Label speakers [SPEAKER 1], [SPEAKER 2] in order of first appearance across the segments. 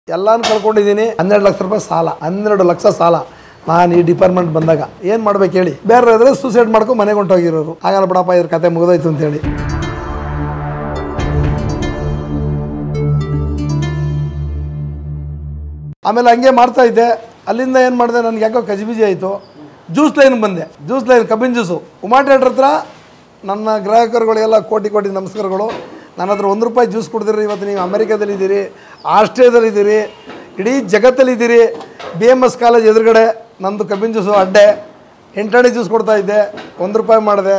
[SPEAKER 1] ಎಲ್ಲಾನು ಕಳ್ಕೊಂಡಿದ್ದೀನಿ ಹನ್ನೆರಡು ಲಕ್ಷ ರೂಪಾಯಿ ಸಾಲ ಹನ್ನೆರಡು ಲಕ್ಷ ಸಾಲ ನಾನು ಈ ಡಿಪಾರ್ಟ್ಮೆಂಟ್ ಬಂದಾಗ ಏನು ಮಾಡ್ಬೇಕು ಹೇಳಿ ಬೇರೆ ಇದ್ರೆ ಸೂಸೈಡ್ ಮಾಡ್ಕೊಂಡು ಮನೆಗೆ ಹೊಂಟೋಗಿರೋರು ಆಗಲ್ಲ ಬಿಡಪ್ಪ ಇದ್ರ ಕತೆ ಮುಗಿದೋಯ್ತು ಅಂತೇಳಿ ಆಮೇಲೆ ಹಂಗೆ ಮಾಡ್ತಾ ಇದ್ದೆ ಅಲ್ಲಿಂದ ಏನು ಮಾಡಿದೆ ನನಗೆ ಯಾಕೋ ಕಜಿಬಿಜಿ ಆಯಿತು ಜ್ಯೂಸ್ ಲೈನ್ ಬಂದೆ ಜ್ಯೂಸ್ ಲೈನ್ ಕಬ್ಬಿನ ಜ್ಯೂಸು ಉಮಾಟೇಟ್ರ ಹತ್ರ ನನ್ನ ಗ್ರಾಹಕರುಗಳಿಗೆಲ್ಲ ಕೋಟಿ ಕೋಟಿ ನಮಸ್ಕಾರಗಳು ನನ್ನ ಹತ್ರ ಒಂದು ರೂಪಾಯಿ ಜ್ಯೂಸ್ ಕುಡಿದಿರಿ ಇವತ್ತು ನೀವು ಅಮೆರಿಕಾದಲ್ಲಿದ್ದೀರಿ ಆಸ್ಟ್ರೇಲಿಯಾದಲ್ಲಿದ್ದೀರಿ ಇಡೀ ಜಗತ್ತಲ್ಲಿದ್ದೀರಿ ಬಿ ಎಮ್ ಎಸ್ ಕಾಲೇಜ್ ಎದುರುಗಡೆ ನಂದು ಕಬ್ಬಿನ ಜ್ಯೂಸು ಅಡ್ಡೆ ಎಂಟಾಣಿ ಜ್ಯೂಸ್ ಕೊಡ್ತಾ ಇದ್ದೆ ಒಂದು ರೂಪಾಯಿ ಮಾಡಿದೆ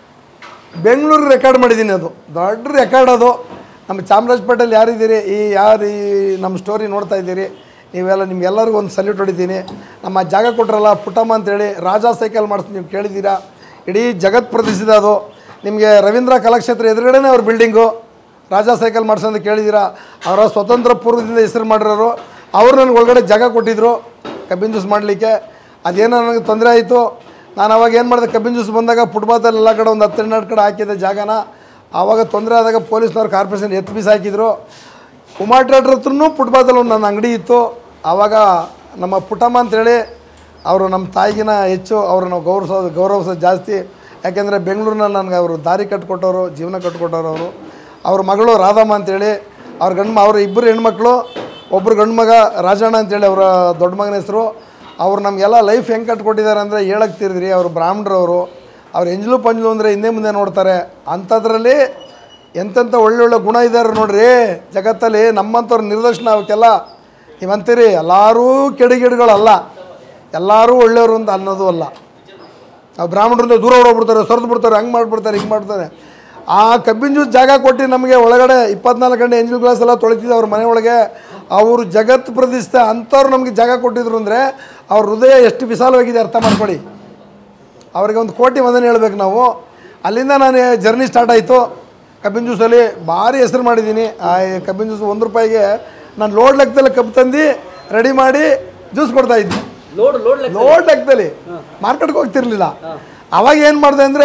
[SPEAKER 1] ಬೆಂಗಳೂರು ರೆಕಾರ್ಡ್ ಮಾಡಿದ್ದೀನಿ ಅದು ದೊಡ್ಡ ರೆಕಾರ್ಡ್ ಅದು ನಮ್ಮ ಚಾಮರಾಜಪೇಟೆಯಲ್ಲಿ ಯಾರಿದ್ದೀರಿ ಈ ಯಾರು ಈ ನಮ್ಮ ಸ್ಟೋರಿ ನೋಡ್ತಾ ಇದ್ದೀರಿ ನೀವೆಲ್ಲ ನಿಮ್ಗೆಲ್ಲರಿಗೂ ಒಂದು ಸಲ್ಯೂಟ್ ಹೊಡಿತೀನಿ ನಮ್ಮ ಜಾಗ ಕೊಟ್ರಲ್ಲ ಪುಟ್ಟಮ್ಮ ಅಂತೇಳಿ ರಾಜಾ ಸೈಕಲ್ ಮಾಡಿಸಿ ನೀವು ಕೇಳಿದ್ದೀರಾ ಇಡೀ ಜಗತ್ ಪ್ರತಿಷ್ಠಿತ ಅದು ನಿಮಗೆ ರವೀಂದ್ರ ಕಲಾಕ್ಷೇತ್ರ ಎದುರುಗಡೆನೇ ಅವ್ರ ಬಿಲ್ಡಿಂಗು ರಾಜಾ ಸೈಕಲ್ ಮಾಡಿಸೋ ಅಂತ ಕೇಳಿದ್ದೀರಾ ಅವರ ಸ್ವತಂತ್ರ ಪೂರ್ವದಿಂದ ಹೆಸರು ಮಾಡಿರೋರು ಅವರು ನನಗೆ ಒಳಗಡೆ ಜಾಗ ಕೊಟ್ಟಿದ್ದರು ಕಬ್ಬಿನ ಜ್ಯೂಸ್ ಮಾಡಲಿಕ್ಕೆ ಅದೇನೋ ನನಗೆ ತೊಂದರೆ ಆಯಿತು ನಾನು ಅವಾಗ ಏನು ಮಾಡಿದೆ ಕಬ್ಬಿನ ಜ್ಯೂಸ್ ಬಂದಾಗ ಫುಟ್ಪಾತಲ್ಲಿ ಎಲ್ಲ ಕಡೆ ಒಂದು ಹತ್ತು ಹನ್ನೆರಡು ಕಡೆ ಹಾಕಿದ್ದೆ ಜಾಗನ ಆವಾಗ ತೊಂದರೆ ಆದಾಗ ಪೊಲೀಸ್ನವ್ರು ಕಾರ್ಪೊರೇಷನ್ ಎತ್ತು ಬೀಸ್ ಹಾಕಿದ್ರು ಉಮಾ ಟ್ರೇಡ್ರ್ ಹತ್ರನೂ ಫುಟ್ಪಾತಲ್ಲಿ ಒಂದು ನನ್ನ ಅಂಗಡಿ ಇತ್ತು ಆವಾಗ ನಮ್ಮ ಪುಟ್ಟಮ್ಮ ಅಂತೇಳಿ ಅವರು ನಮ್ಮ ತಾಯಿಗಿನ ಹೆಚ್ಚು ಅವ್ರನ್ನ ಗೌರವಿಸೋದು ಗೌರವಿಸೋದು ಜಾಸ್ತಿ ಯಾಕೆಂದರೆ ಬೆಂಗಳೂರಿನಲ್ಲಿ ನನಗೆ ಅವರು ದಾರಿ ಕಟ್ಕೊಟ್ಟವರು ಜೀವನ ಕಟ್ಕೊಟ್ಟವ್ರು ಅವರು ಅವ್ರ ಮಗಳು ರಾಧಮ್ಮ ಅಂತೇಳಿ ಅವ್ರ ಗಂಡು ಅವ್ರ ಇಬ್ಬರು ಹೆಣ್ಮಕ್ಳು ಒಬ್ಬರು ಗಂಡು ಮಗ ರಾಜಣ್ಣ ಅಂತೇಳಿ ಅವರ ದೊಡ್ಡ ಮಗನ ಹೆಸರು ಅವ್ರು ನಮಗೆಲ್ಲ ಲೈಫ್ ಹೆಂಗೆ ಕಟ್ಕೊಟ್ಟಿದ್ದಾರೆ ಅಂದರೆ ಹೇಳಕ್ಕೆ ತಿರಿದ್ರಿ ಅವರು ಬ್ರಾಹ್ಮಣರವರು ಅವ್ರು ಎಂಜ್ಲು ಪಂಜ್ಲು ಅಂದರೆ ಹಿಂದೆ ಮುಂದೆ ನೋಡ್ತಾರೆ ಅಂಥದ್ರಲ್ಲಿ ಎಂತೆಂಥ ಒಳ್ಳೊಳ್ಳೆ ಗುಣ ಇದ್ದಾರೆ ನೋಡ್ರಿ ಜಗತ್ತಲ್ಲಿ ನಮ್ಮಂಥವ್ರ ನಿರ್ದೇಶನ ಅವಕ್ಕೆಲ್ಲ ನೀವಂತೀರಿ ಎಲ್ಲರೂ ಕೆಡಿಗಿಡುಗಳಲ್ಲ ಎಲ್ಲರೂ ಒಳ್ಳೆಯವರು ಅಂತ ಅನ್ನೋದು ಅಲ್ಲ ನಾವು ಬ್ರಾಹ್ಮಣರಿಂದ ದೂರ ಹೊಡೋಗ್ಬಿಡ್ತಾರೆ ಸರಿದು ಬಿಡ್ತಾರೆ ಹಂಗೆ ಮಾಡಿಬಿಡ್ತಾರೆ ಹಿಂಗೆ ಮಾಡ್ತಾರೆ ಆ ಕಬ್ಬಿನ ಜ್ಯೂಸ್ ಜಾಗ ಕೊಟ್ಟು ನಮಗೆ ಒಳಗಡೆ ಇಪ್ಪತ್ನಾಲ್ಕು ಗಂಟೆ ಎಂಜಿಲ್ ಗ್ಲಾಸ್ ಎಲ್ಲ ತೊಳಿತಿದ್ದೆ ಅವ್ರ ಮನೆ ಒಳಗೆ ಅವರು ಜಗತ್ ಪ್ರತಿಷ್ಠೆ ಅಂಥವ್ರು ನಮಗೆ ಜಾಗ ಕೊಟ್ಟಿದ್ರು ಅಂದರೆ ಅವ್ರ ಹೃದಯ ಎಷ್ಟು ವಿಶಾಲವಾಗಿದೆ ಅರ್ಥ ಮಾಡ್ಕೊಳ್ಳಿ ಅವ್ರಿಗೆ ಒಂದು ಕೋಟಿ ವಂದನೆ ಹೇಳ್ಬೇಕು ನಾವು ಅಲ್ಲಿಂದ ನಾನು ಜರ್ನಿ ಸ್ಟಾರ್ಟ್ ಆಯಿತು ಕಬ್ಬಿನ ಜ್ಯೂಸಲ್ಲಿ ಭಾರಿ ಹೆಸರು ಮಾಡಿದ್ದೀನಿ ಆ ಕಬ್ಬಿನ ಜ್ಯೂಸ್ ಒಂದು ರೂಪಾಯಿಗೆ ನಾನು ಲೋಡ್ ಲೆಕ್ಕದಲ್ಲಿ ಕಬ್ಬು ತಂದು ರೆಡಿ ಮಾಡಿ ಜ್ಯೂಸ್ ಕೊಡ್ತಾ ಇದ್ದೆ
[SPEAKER 2] ಲೋಡ್ ಲೋಡ್ ಲೆಕ್ಕ
[SPEAKER 1] ಲೋಡ್ ಲೆಕ್ಕದಲ್ಲಿ ಮಾರ್ಕೆಟ್ಗೆ ಹೋಗ್ತಿರ್ಲಿಲ್ಲ ಅವಾಗ ಏನು ಮಾಡಿದೆ ಅಂದರೆ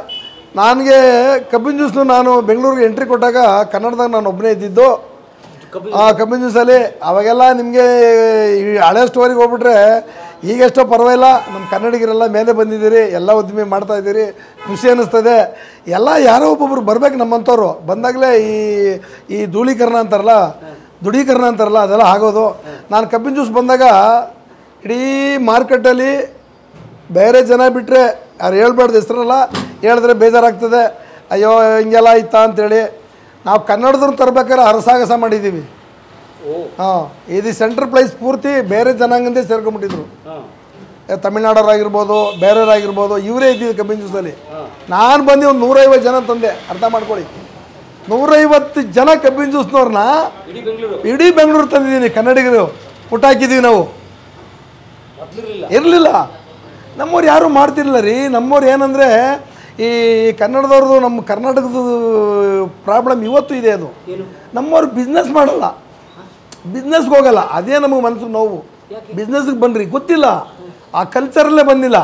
[SPEAKER 1] ನನಗೆ ಕಬ್ಬಿನ ಜ್ಯೂಸ್ನು ನಾನು ಬೆಂಗಳೂರಿಗೆ ಎಂಟ್ರಿ ಕೊಟ್ಟಾಗ ಕನ್ನಡದಾಗ ನಾನು ಒಬ್ಬನೇ ಇದ್ದಿದ್ದು
[SPEAKER 2] ಕಬ್ಬಿನ
[SPEAKER 1] ಆ ಕಬ್ಬಿನ ಜ್ಯೂಸಲ್ಲಿ ಅವಾಗೆಲ್ಲ ನಿಮಗೆ ಈ ಹಳೆ ಸ್ಟೋರಿಗೆ ಹೋಗ್ಬಿಟ್ರೆ ಈಗೆಷ್ಟೋ ಪರವಾಗಿಲ್ಲ ನಮ್ಮ ಕನ್ನಡಿಗರೆಲ್ಲ ಮೇಲೆ ಬಂದಿದ್ದೀರಿ ಎಲ್ಲ ಉದ್ದಿಮೆ ಮಾಡ್ತಾ ಇದ್ದೀರಿ ಖುಷಿ ಅನ್ನಿಸ್ತದೆ ಎಲ್ಲ ಯಾರೋ ಒಬ್ಬೊಬ್ರು ಬರ್ಬೇಕು ನಮ್ಮಂಥವ್ರು ಬಂದಾಗಲೇ ಈ ಈ ಧೂಳೀಕರಣ ಅಂತಾರಲ್ಲ ದುಡೀಕರಣ ಅಂತಾರಲ್ಲ ಅದೆಲ್ಲ ಆಗೋದು ನಾನು ಕಬ್ಬಿನ ಜ್ಯೂಸ್ ಬಂದಾಗ ಇಡೀ ಮಾರ್ಕೆಟಲ್ಲಿ ಬೇರೆ ಜನ ಬಿಟ್ಟರೆ ಯಾರು ಹೇಳ್ಬಾರ್ದು ಹೆಸ್ರಲ್ಲ ಹೇಳಿದ್ರೆ ಬೇಜಾರಾಗ್ತದೆ ಅಯ್ಯೋ ಹಿಂಗೆಲ್ಲ ಆಯ್ತಾ ಅಂತೇಳಿ ನಾವು ಕನ್ನಡದವ್ರು ತರ್ಬೇಕಾದ್ರೆ ಹರಸಾಹಸ ಮಾಡಿದ್ದೀವಿ
[SPEAKER 2] ಓ
[SPEAKER 1] ಹಾಂ ಇದು ಸೆಂಟ್ರ್ ಪ್ಲೇಸ್ ಪೂರ್ತಿ ಬೇರೆ ಜನಾಂಗಂದೇ ಸೇರ್ಕೊಂಡ್ಬಿಟ್ಟಿದ್ರು
[SPEAKER 2] ಹಾಂ
[SPEAKER 1] ಏ, ತಮಿಳ್ನಾಡೋರಾಗಿರ್ಬೋದು ಬೇರೆಯವರಾಗಿರ್ಬೋದು ಇವರೇ ಇದ್ದಿದ್ದು ಕಬ್ಬಿನ ಜ್ಯೂಸಲ್ಲಿ
[SPEAKER 2] ಹಾಂ
[SPEAKER 1] ನಾನು ಬಂದು ಒಂದು ನೂರೈವತ್ತು ಜನ ತಂದೆ ಅರ್ಥ ಮಾಡ್ಕೊಳ್ಳಿ ನೂರೈವತ್ತು ಜನ ಕಬ್ಬಿನ ಜ್ಯೂಸ್ನವ್ರನ್ನ
[SPEAKER 2] ಇಡೀ ಬೆಂಗಳೂರು
[SPEAKER 1] ಇಡೀ ಬೆಂಗಳೂರು ತಂದಿದ್ದೀನಿ ಕನ್ನಡಿಗರು ಊಟ ಹಾಕಿದ್ದೀವಿ ನಾವು
[SPEAKER 2] ಮೊದಲಿರಲಿಲ್ಲ
[SPEAKER 1] ಇರಲಿಲ್ಲ ನಮ್ಮವ್ರು ಯಾರೂ ಮಾಡ್ತಿರಲಿಲ್ಲ ರೀ ನಮ್ಮವ್ರು ಏನಂದರೆ ಈ ಕನ್ನಡದವ್ರದ್ದು ನಮ್ಮ ಕರ್ನಾಟಕದ ಪ್ರಾಬ್ಲಮ್ ಇವತ್ತು ಇದೆ ಅದು
[SPEAKER 2] ಏನು
[SPEAKER 1] ನಮ್ಮವ್ರು ಬಿಸ್ನೆಸ್ ಮಾಡಲ್ಲ ಬಿಸ್ನೆಸ್ಗೆ ಹೋಗಲ್ಲ ಅದೇ ನಮಗೆ ಮನಸ್ಸಿಗೆ ನೋವು ಬಿಸ್ನೆಸ್ಗೆ ಬನ್ನಿರಿ ಗೊತ್ತಿಲ್ಲ ಆ ಕಲ್ಚರಲ್ಲೇ ಬಂದಿಲ್ಲ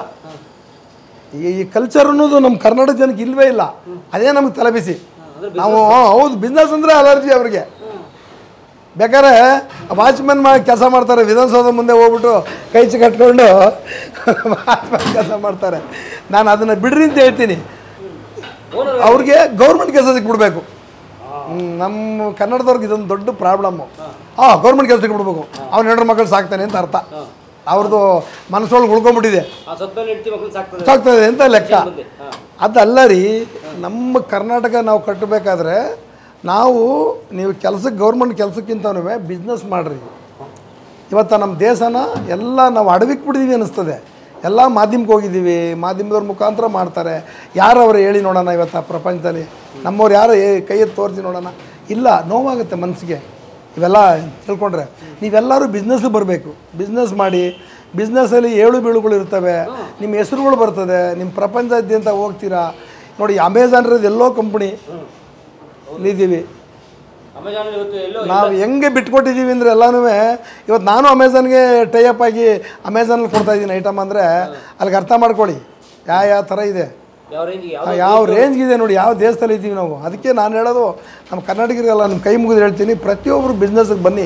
[SPEAKER 1] ಈ ಈ ಕಲ್ಚರ್ ಅನ್ನೋದು ನಮ್ಮ ಕರ್ನಾಟಕ ಜನಕ್ಕೆ ಇಲ್ವೇ ಇಲ್ಲ ಅದೇ ನಮಗೆ ತಲೆಬಿಸಿ ನಾವು ಹ್ಮ್, ಹೌದು ಬಿಸ್ನೆಸ್ ಅಂದರೆ ಅಲರ್ಜಿ ಅವ್ರಿಗೆ ಬೇಕಾದ್ರೆ ವಾಚ್ಮೆನ್ ಮಾಡಿ ಕೆಲಸ ಮಾಡ್ತಾರೆ ವಿಧಾನಸೌಧ ಮುಂದೆ ಹೋಗ್ಬಿಟ್ಟು ಕೈ ಚಿ ಕಟ್ಕೊಂಡು ವಾಚ್ಮೆನ್ ಕೆಲಸ ಮಾಡ್ತಾರೆ ನಾನು ಅದನ್ನು ಬಿಡ್ರಿ ಅಂತ ಹೇಳ್ತೀನಿ
[SPEAKER 2] ಓನರ್
[SPEAKER 1] ಅವ್ರಿಗೆ ಗೌರ್ಮೆಂಟ್ ಕೆಲಸ ಸಿಕ್ಬಿಡ್ಬೇಕು ಹ್ಮ್, ನಮ್ಮ ಕನ್ನಡದವ್ರಿಗೆ ಇದೊಂದು ದೊಡ್ಡ ಪ್ರಾಬ್ಲಮ್ಮು ಹಾಂ ಗೌರ್ಮೆಂಟ್ ಕೆಲಸ ಸಿಕ್ಬಿಡ್ಬೇಕು ಅವ್ನು ಹೆಣ್ಣು ಮಕ್ಕಳು ಸಾಕ್ತಾನೆ ಅಂತ ಅರ್ಥ ಅವ್ರದ್ದು ಮನಸ್ಸೊಳಗೆ ಉಳ್ಕೊಂಬಿಟ್ಟಿದೆ
[SPEAKER 2] ಆ ಸತ್ತ ಹೆಂಡತಿ ಮಕ್ಕಳು ಸಾಕ್ತದೆ
[SPEAKER 1] ಸಾಕ್ತದೆ ಅಂತ ಲೆಕ್ಕ
[SPEAKER 2] ಬಂದೆ ಹಾಂ
[SPEAKER 1] ಅದಲ್ಲ ರೀ ನಮ್ಮ ಕರ್ನಾಟಕ ನಾವು ಕಟ್ಟಬೇಕಾದ್ರೆ ನಾವು ನೀವು ಕೆಲಸಕ್ಕೆ ಗೌರ್ಮೆಂಟ್ ಕೆಲಸಕ್ಕಿಂತನೂ ಬಿಸ್ನೆಸ್ ಮಾಡಿರಿ ಇವತ್ತು ನಮ್ಮ ದೇಶನ ಎಲ್ಲ ನಾವು ಅಡವಿಗೆ ಬಿಟ್ಟಿದ್ದೀವಿ ಅನ್ನಿಸ್ತದೆ ಎಲ್ಲ ಮಾಧ್ಯಮಕ್ಕೆ ಹೋಗಿದ್ದೀವಿ ಮಾಧ್ಯಮದವ್ರ ಮುಖಾಂತರ ಮಾಡ್ತಾರೆ ಯಾರು ಅವ್ರು ಹೇಳಿ ನೋಡೋಣ ಇವತ್ತು ಆ ಪ್ರಪಂಚದಲ್ಲಿ ನಮ್ಮವ್ರು ಯಾರು ಏ- ಕೈ ಎತ್ತಿ ತೋರಿಸಿ ನೋಡೋಣ ಇಲ್ಲ ನೋವಾಗುತ್ತೆ ಮನಸ್ಸಿಗೆ ಇವೆಲ್ಲ ತಿಳ್ಕೊಂಡ್ರೆ ನೀವೆಲ್ಲರೂ ಬಿಸ್ನೆಸ್ಗೆ ಬರಬೇಕು ಬಿಸ್ನೆಸ್ ಮಾಡಿ ಬಿಸ್ನೆಸ್ಸಲ್ಲಿ ಏಳು ಬೀಳುಗಳು ಇರ್ತವೆ ನಿಮ್ಮ ಹೆಸರುಗಳು ಬರ್ತದೆ ನಿಮ್ಮ ಪ್ರಪಂಚಾದ್ಯಂತ ಹೋಗ್ತೀರಾ ನೋಡಿ ಅಮೆಝಾನ್ ಇರೋದು ಎಲ್ಲೋ ಕಂಪ್ನಿ ಇಲ್ಲಿದ್ದೀವಿ
[SPEAKER 2] ಅಮೆಜಾನ್ ಇವತ್ತು ಎಲ್ಲೋ
[SPEAKER 1] ನಾವು ಹೆಂಗೆ ಬಿಟ್ಕೊಟ್ಟಿದ್ದೀವಿ ಅಂದರೆ ಎಲ್ಲನೂ ಇವತ್ತು ನಾನು ಅಮೆಝಾನ್ಗೆ ಟೈಅಪ್ ಆಗಿ ಅಮೆಝಾನಲ್ಲಿ ಕೊಡ್ತಾ ಇದ್ದೀನಿ ಐಟಮ್ ಅಂದರೆ ಅಲ್ಲಿಗೆ ಅರ್ಥ ಮಾಡ್ಕೊಳ್ಳಿ ಯಾವ ಯಾವ ಥರ ಇದೆ
[SPEAKER 2] ಯಾವ ರೇಂಜ್ಗೆ
[SPEAKER 1] ಆ,
[SPEAKER 2] ಯಾವ
[SPEAKER 1] ಯಾವ ರೇಂಜ್ಗಿದೆ ನೋಡಿ ಯಾವ ದೇಶದಲ್ಲಿ ಇದ್ದೀವಿ ನಾವು ಅದಕ್ಕೆ ನಾನು ಹೇಳೋದು ನಮ್ಮ ಕನ್ನಡಿಗರಿಗೆಲ್ಲ ನಿಮ್ಮ ಕೈ ಮುಗಿದು ಹೇಳ್ತೀನಿ ಪ್ರತಿಯೊಬ್ಬರು ಬಿಸ್ನೆಸ್ಗೆ ಬನ್ನಿ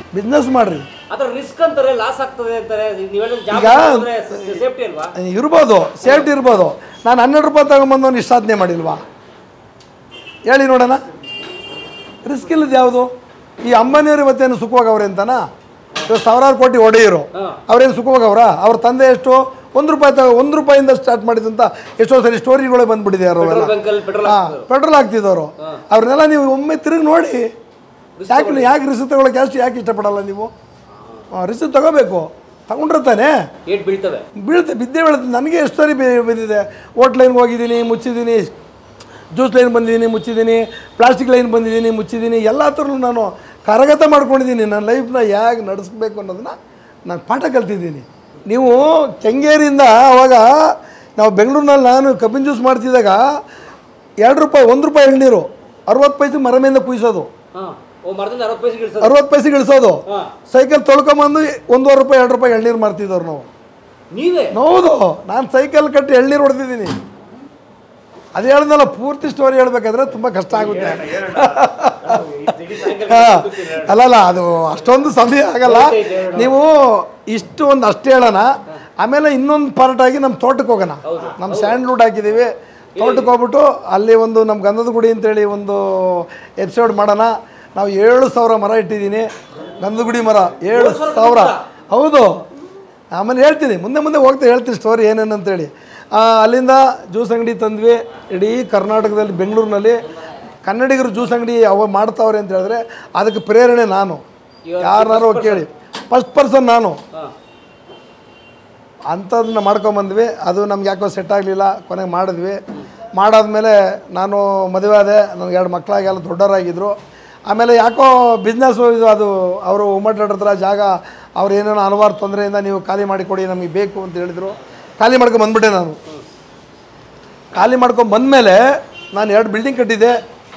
[SPEAKER 1] ಬಿಸ್ನೆಸ್ ಮಾಡಿರಿ
[SPEAKER 2] ಅದ್ರ ರಿಸ್ಕ್ ಅಂತಾರೆ ಲಾಸ್ ಆಗ್ತದೆ ಅಂತಾರೆ ನೀವೆಲ್ಲ ಜಾಬ್
[SPEAKER 1] ಈಗ-
[SPEAKER 2] ಸೇಫ್ಟಿ ಅಲ್ವಾ
[SPEAKER 1] ಇರ್ಬೋದು ಸೇಫ್ಟಿ ಇರ್ಬೋದು ನಾನು ಹನ್ನೆರಡು ರೂಪಾಯಿ ತಗೊಂಬಂದು ಇಷ್ಟು ಸಾಧನೆ ಮಾಡಿಲ್ವಾ ಹೇಳಿ ನೋಡೋಣ ರಿಸ್ಕ್ ಇಲ್ಲದ ಯಾವುದು ಈ ಅಂಬಾನಿಯವರು ಇವತ್ತೇನು ಸುಖವಾಗವ್ರೆ ಅಂತನಾ ಇವತ್ತು ಸಾವಿರಾರು ಕೋಟಿ ಒಡೆಯರು
[SPEAKER 2] ಹಾಂ
[SPEAKER 1] ಅವ್ರೇನು ಸುಖವಾಗವ್ರ ಅವ್ರ ತಂದೆ ಎಷ್ಟು ಒಂದು ರೂಪಾಯಿ ತಗೋ ಒಂದು ರೂಪಾಯಿಂದ ಸ್ಟಾರ್ಟ್ ಮಾಡಿದಂತ ಎಷ್ಟೋ ಸರಿ ಸ್ಟೋರಿಗಳೇ ಬಂದ್ಬಿಟ್ಟಿದೆ ಅವರು
[SPEAKER 2] ಪೆಟ್ರೋಲ್ ಬಂಕಲ್ಲಿ ಪೆಟ್ರೋಲ್
[SPEAKER 1] ಹಾಂ ಪೆಟ್ರೋಲ್ ಹಾಕ್ತಿದ್ದವರು ಅವ್ರನ್ನೆಲ್ಲ ನೀವು ಒಮ್ಮೆ ತಿರುಗಿ ನೋಡಿ ಯಾಕೆ ಯಾಕೆ ರಿಸ್ಕ್ ತಗೊಳಕ್ಕೆ ಅಷ್ಟು ಯಾಕೆ ಇಷ್ಟಪಡಲ್ಲ ನೀವು ರಿಸ್ಕ್ ತಗೋಬೇಕು ತಗೊಂಡ್ರೆ ತಾನೇ
[SPEAKER 2] ಏಟ್ ಬೀಳ್ತವೆ
[SPEAKER 1] ಬೀಳುತ್ತೆ ಬಿದ್ದೇ ಬೀಳುತ್ತೆ ನನಗೆ ಎಷ್ಟು ಸರಿ ಬಿ- ಬಿದ್ದಿದೆ ಓಟ್ ಲೈನ್ಗೆ ಹೋಗಿದ್ದೀನಿ ಮುಚ್ಚಿದ್ದೀನಿ ಜ್ಯೂಸ್ ಲೈನ್ ಬಂದಿದ್ದೀನಿ ಮುಚ್ಚಿದ್ದೀನಿ ಪ್ಲಾಸ್ಟಿಕ್ ಲೈನ್ ಬಂದಿದ್ದೀನಿ ಮುಚ್ಚಿದ್ದೀನಿ ಎಲ್ಲ ಥರಲ್ಲೂ ನಾನು ಕರಗತ ಮಾಡ್ಕೊಂಡಿದ್ದೀನಿ ನನ್ನ ಲೈಫ್ನ ಹೇಗೆ ನಡೆಸ್ಬೇಕು ಅನ್ನೋದನ್ನ ನಾನು ಪಾಠ ಕಲ್ತಿದ್ದೀನಿ ನೀವು ಕೆಂಗೇರಿಯಿಂದ ಅವಾಗ ನಾವು ಬೆಂಗಳೂರಿನಲ್ಲಿ ನಾನು ಕಬ್ಬಿನ ಜ್ಯೂಸ್ ಮಾಡ್ತಿದ್ದಾಗ ಎರಡು ರೂಪಾಯಿ ಒಂದು ರೂಪಾಯಿ ಎಳ್ನೀರು ಅರವತ್ತು ಪೈಸೆ ಮರ ಮೇಲಿಂದ ಕುಯ್ಸೋದು
[SPEAKER 2] ಹಾ ಓ ಮರದಿಂದ ಅರವತ್ತು ಪೈಸೆ ಇಳಿಸೋದು
[SPEAKER 1] ಅರವತ್ತು ಪೈಸೆಗೆ ಇಳಿಸೋದು
[SPEAKER 2] ಹಾ
[SPEAKER 1] ಸೈಕಲ್ ತೊಳ್ಕೊಂಬಂದು ಒಂದೂವರೆ ರೂಪಾಯಿ ಎರಡು ರೂಪಾಯಿ ಎಳ್ನೀರು ಮಾರ್ತಿದ್ದವ್ರು ನಾವು
[SPEAKER 2] ನೀವೇ
[SPEAKER 1] ಹೌದು ನಾನು ಸೈಕಲ್ ಕಟ್ಟಿ ಎಳ್ನೀರು ಹೊಡೆದಿದ್ದೀನಿ ಅದು ಹೇಳ್ದಲ್ಲ ಪೂರ್ತಿ ಸ್ಟೋರಿ ಹೇಳ್ಬೇಕಾದ್ರೆ ತುಂಬ ಕಷ್ಟ ಆಗುತ್ತೆ ಹಾ. ಅಲ್ಲಲ್ಲ ಅದು ಅಷ್ಟೊಂದು ಸಮಯ ಆಗಲ್ಲ ನೀವು ಇಷ್ಟು ಒಂದು ಅಷ್ಟು ಹೇಳೋಣ ಆಮೇಲೆ ಇನ್ನೊಂದು ಪಾರ್ಟ್ ಆಗಿ ನಮ್ಮ ತೋಟಕ್ಕೆ ಹೋಗೋಣ ನಮ್ಮ ಸ್ಯಾಂಡ್ಲ್ವುಡ್ ಹಾಕಿದ್ದೀವಿ ತೋಟಕ್ಕೆ ಹೋಗ್ಬಿಟ್ಟು ಅಲ್ಲಿ ಒಂದು ನಮ್ಮ ಗಂಧದ ಗುಡಿ ಅಂತೇಳಿ ಒಂದು ಎಪಿಸೋಡ್ ಮಾಡೋಣ ನಾವು ಏಳು ಸಾವಿರ ಮರ ಇಟ್ಟಿದ್ದೀನಿ ಗಂಧದ ಗುಡಿ ಮರ ಏಳು ಸಾವಿರ ಹೌದು ಆಮೇಲೆ ಹೇಳ್ತೀನಿ ಮುಂದೆ ಮುಂದೆ ಹೋಗ್ತಾ ಹೇಳ್ತೀನಿ ಸ್ಟೋರಿ ಏನೇನು ಅಂತೇಳಿ ಆ, ಅಲ್ಲಿಂದ ಜ್ಯೂಸ್ ಅಂಗಡಿ ತಂದ್ವಿ ಇಡೀ ಕರ್ನಾಟಕದಲ್ಲಿ ಬೆಂಗಳೂರಿನಲ್ಲಿ ಕನ್ನಡಿಗರು ಜ್ಯೂಸ್ ಅಂಗಡಿ ಅವ ಮಾಡ್ತಾವ್ರೆ ಅಂತ ಹೇಳಿದ್ರೆ ಅದಕ್ಕೆ ಪ್ರೇರಣೆ ನಾನು ಯಾರನ್ನಾರು ಕೇಳಿ ಫಸ್ಟ್ ಪರ್ಸನ್ ನಾನು
[SPEAKER 2] ಹಾ
[SPEAKER 1] ಅಂಥದನ್ನ ಮಾಡ್ಕೊಂಬಂದ್ವಿ ಅದು ನಮ್ಗೆ ಯಾಕೋ ಸೆಟ್ ಆಗಲಿಲ್ಲ ಕೊನೆಗೆ ಮಾಡಿದ್ವಿ ಮಾಡಾದ್ಮೇಲೆ ನಾನು ಮದುವೆ ಆದೆ ನನಗೆ ಎರಡು ಮಕ್ಕಳಾಗಿ ಎಲ್ಲ ದೊಡ್ಡವರಾಗಿದ್ದರು ಆಮೇಲೆ ಯಾಕೋ ಬಿಸ್ನೆಸ್ಸು ಇದು ಅದು ಅವರು ಉಮ್ಮಟ್ರ ಹತ್ರ ಜಾಗ ಅವ್ರು ಏನೇನೋ ಹಲವಾರು ತೊಂದರೆಯಿಂದ ನೀವು ಖಾಲಿ ಮಾಡಿಕೊಡಿ ನಮಗೆ ಬೇಕು ಅಂತ ಹೇಳಿದರು ಖಾಲಿ ಮಾಡ್ಕೊಂಡು ಬಂದ್ಬಿಟ್ಟೆ ನಾನು ಖಾಲಿ ಮಾಡ್ಕೊಂಡು ಬಂದಮೇಲೆ ನಾನು ಎರಡು ಬಿಲ್ಡಿಂಗ್ ಕಟ್ಟಿದ್ದೆ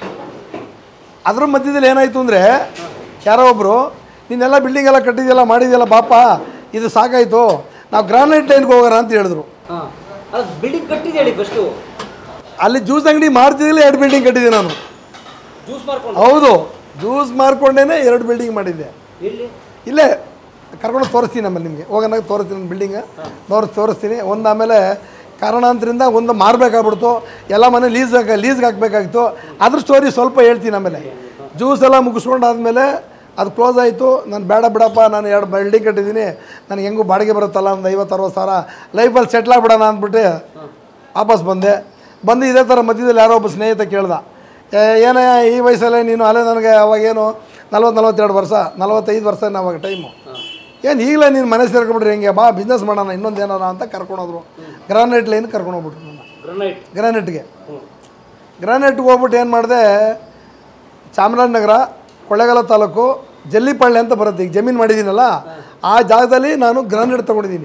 [SPEAKER 1] ಅದ್ರ ಮಧ್ಯದಲ್ಲಿ ಏನಾಯಿತು ಅಂದರೆ ಯಾರೋ ಒಬ್ಬರು ನೀನೆಲ್ಲ ಬಿಲ್ಡಿಂಗ್ ಎಲ್ಲ ಕಟ್ಟಿದ್ಯಲ್ಲ ಮಾಡಿದ್ಯಲ್ಲ ಬಾಪ ಇದು ಸಾಕಾಯಿತು ನಾವು ಗ್ರಾನೈಟ್ ಲೈನ್ಗೆ ಹೋಗೋಣ ಅಂತ ಹೇಳಿದ್ರು
[SPEAKER 2] ಹಾ ಅದು ಬಿಲ್ಡಿಂಗ್ ಕಟ್ಟಿದೆ ಹೇಳಿ ಫಸ್ಟು
[SPEAKER 1] ಅಲ್ಲಿ ಜ್ಯೂಸ್ ಅಂಗಡಿ ಮಾಡ್ತಿದ್ದಲ್ಲಿ ಎರಡು ಬಿಲ್ಡಿಂಗ್ ಕಟ್ಟಿದ್ದೆ ನಾನು
[SPEAKER 2] ಜ್ಯೂಸ್ ಮಾಡ್ಕೊಂಡು
[SPEAKER 1] ಹೌದು ಜ್ಯೂಸ್ ಮಾರ್ಕೊಂಡೇ ಎರಡು ಬಿಲ್ಡಿಂಗ್ ಮಾಡಿದ್ದೆ
[SPEAKER 2] ಎಲ್ಲಿ
[SPEAKER 1] ಇಲ್ಲೇ ಕರ್ಕೊಂಡು ತೋರಿಸ್ತೀನಿ ಆಮೇಲೆ ನಿಮಗೆ ಹೋಗೋಣ ತೋರಿಸ್ತೀನಿ ನನ್ನ ಬಿಲ್ಡಿಂಗ್ ತೋರಿಸ್ ತೋರಿಸ್ತೀನಿ ಒಂದು ಆಮೇಲೆ ಕಾರಣಾಂತರಿಂದ ಒಂದು ಮಾರಬೇಕಾಗ್ಬಿಡ್ತು ಎಲ್ಲ ಮನೆ ಲೀಸ್ ಲೀಸ್ಗೆ ಹಾಕ್ಬೇಕಾಗಿತ್ತು ಅದ್ರ ಸ್ಟೋರಿ ಸ್ವಲ್ಪ ಹೇಳ್ತೀನಿ ಆಮೇಲೆ ಜ್ಯೂಸ್ ಎಲ್ಲ ಮುಗಿಸ್ಕೊಂಡಾದ್ಮೇಲೆ ಅದು ಕ್ಲೋಸ್ ಆಯಿತು ನಾನು ಬೇಡ ಬಿಡಪ್ಪ ನಾನು ಎರಡು ಬಿಲ್ಡಿಂಗ್ ಕಟ್ಟಿದ್ದೀನಿ ನನಗೆ ಹೆಂಗೂ ಬಾಡಿಗೆ ಬರುತ್ತಲ್ಲ ಒಂದು ಐವತ್ತು ಅರವತ್ತು ಸಾವಿರ ಲೈಫಲ್ಲಿ ಸೆಟ್ಲ್ ಆಗ್ಬಿಡೋಣ ಅಂದ್ಬಿಟ್ಟು ವಾಪಸ್ ಬಂದೆ ಬಂದು ಇದೇ ಥರ ಮಧ್ಯದಲ್ಲಿ ಯಾರೋ ಒಬ್ಬ ಸ್ನೇಹಿತ ಕೇಳ್ದ "ಏ, ಏನಯ್ಯ ಈ ವಯಸ್ಸಲ್ಲೇ ನೀನು ಅಲ್ಲೇ ನನಗೆ ಅವಾಗೇನು ನಲ್ವತ್ತು ನಲ್ವತ್ತೆರಡು ವರ್ಷ ನಲ್ವತ್ತೈದು ವರ್ಷ ಅವಾಗ ಟೈಮು ಏನು ಈಗಲೇ ನೀನು ಮನೆ ಸೇರ್ಕೊಂಡ್ಬಿಟ್ರೆ ಹೆಂಗೆ ಬಾ ಬಿಸ್ನೆಸ್ ಮಾಡೋಣ ಇನ್ನೊಂದು ಏನಾರ ಅಂತ ಕರ್ಕೊಂಡೋದ್ರು ಗ್ರಾನೈಟ್ ಲೈನ್ ಕರ್ಕೊಂಡು ಹೋಗ್ಬಿಟ್ರು ನನ್ನ
[SPEAKER 2] ಗ್ರನೈಟ್
[SPEAKER 1] ಗ್ರಾನೈಟ್ಗೆ
[SPEAKER 2] ಹ್ಞೂ
[SPEAKER 1] ಗ್ರಾನೈಟ್ಗೆ ಹೋಗ್ಬಿಟ್ಟು ಏನು ಮಾಡಿದೆ ಚಾಮರಾಜನಗರ ಕೊಳ್ಳೇಗಾಲ ತಾಲೂಕು ಜಲ್ಲಿಪಳ್ಳಿ ಅಂತ ಬರುತ್ತೆ ಈಗ ಜಮೀನು ಮಾಡಿದ್ದೀನಲ್ಲ ಆ ಜಾಗದಲ್ಲಿ ನಾನು ಗ್ರಾನೈಟ್ ತೊಗೊಂಡಿದ್ದೀನಿ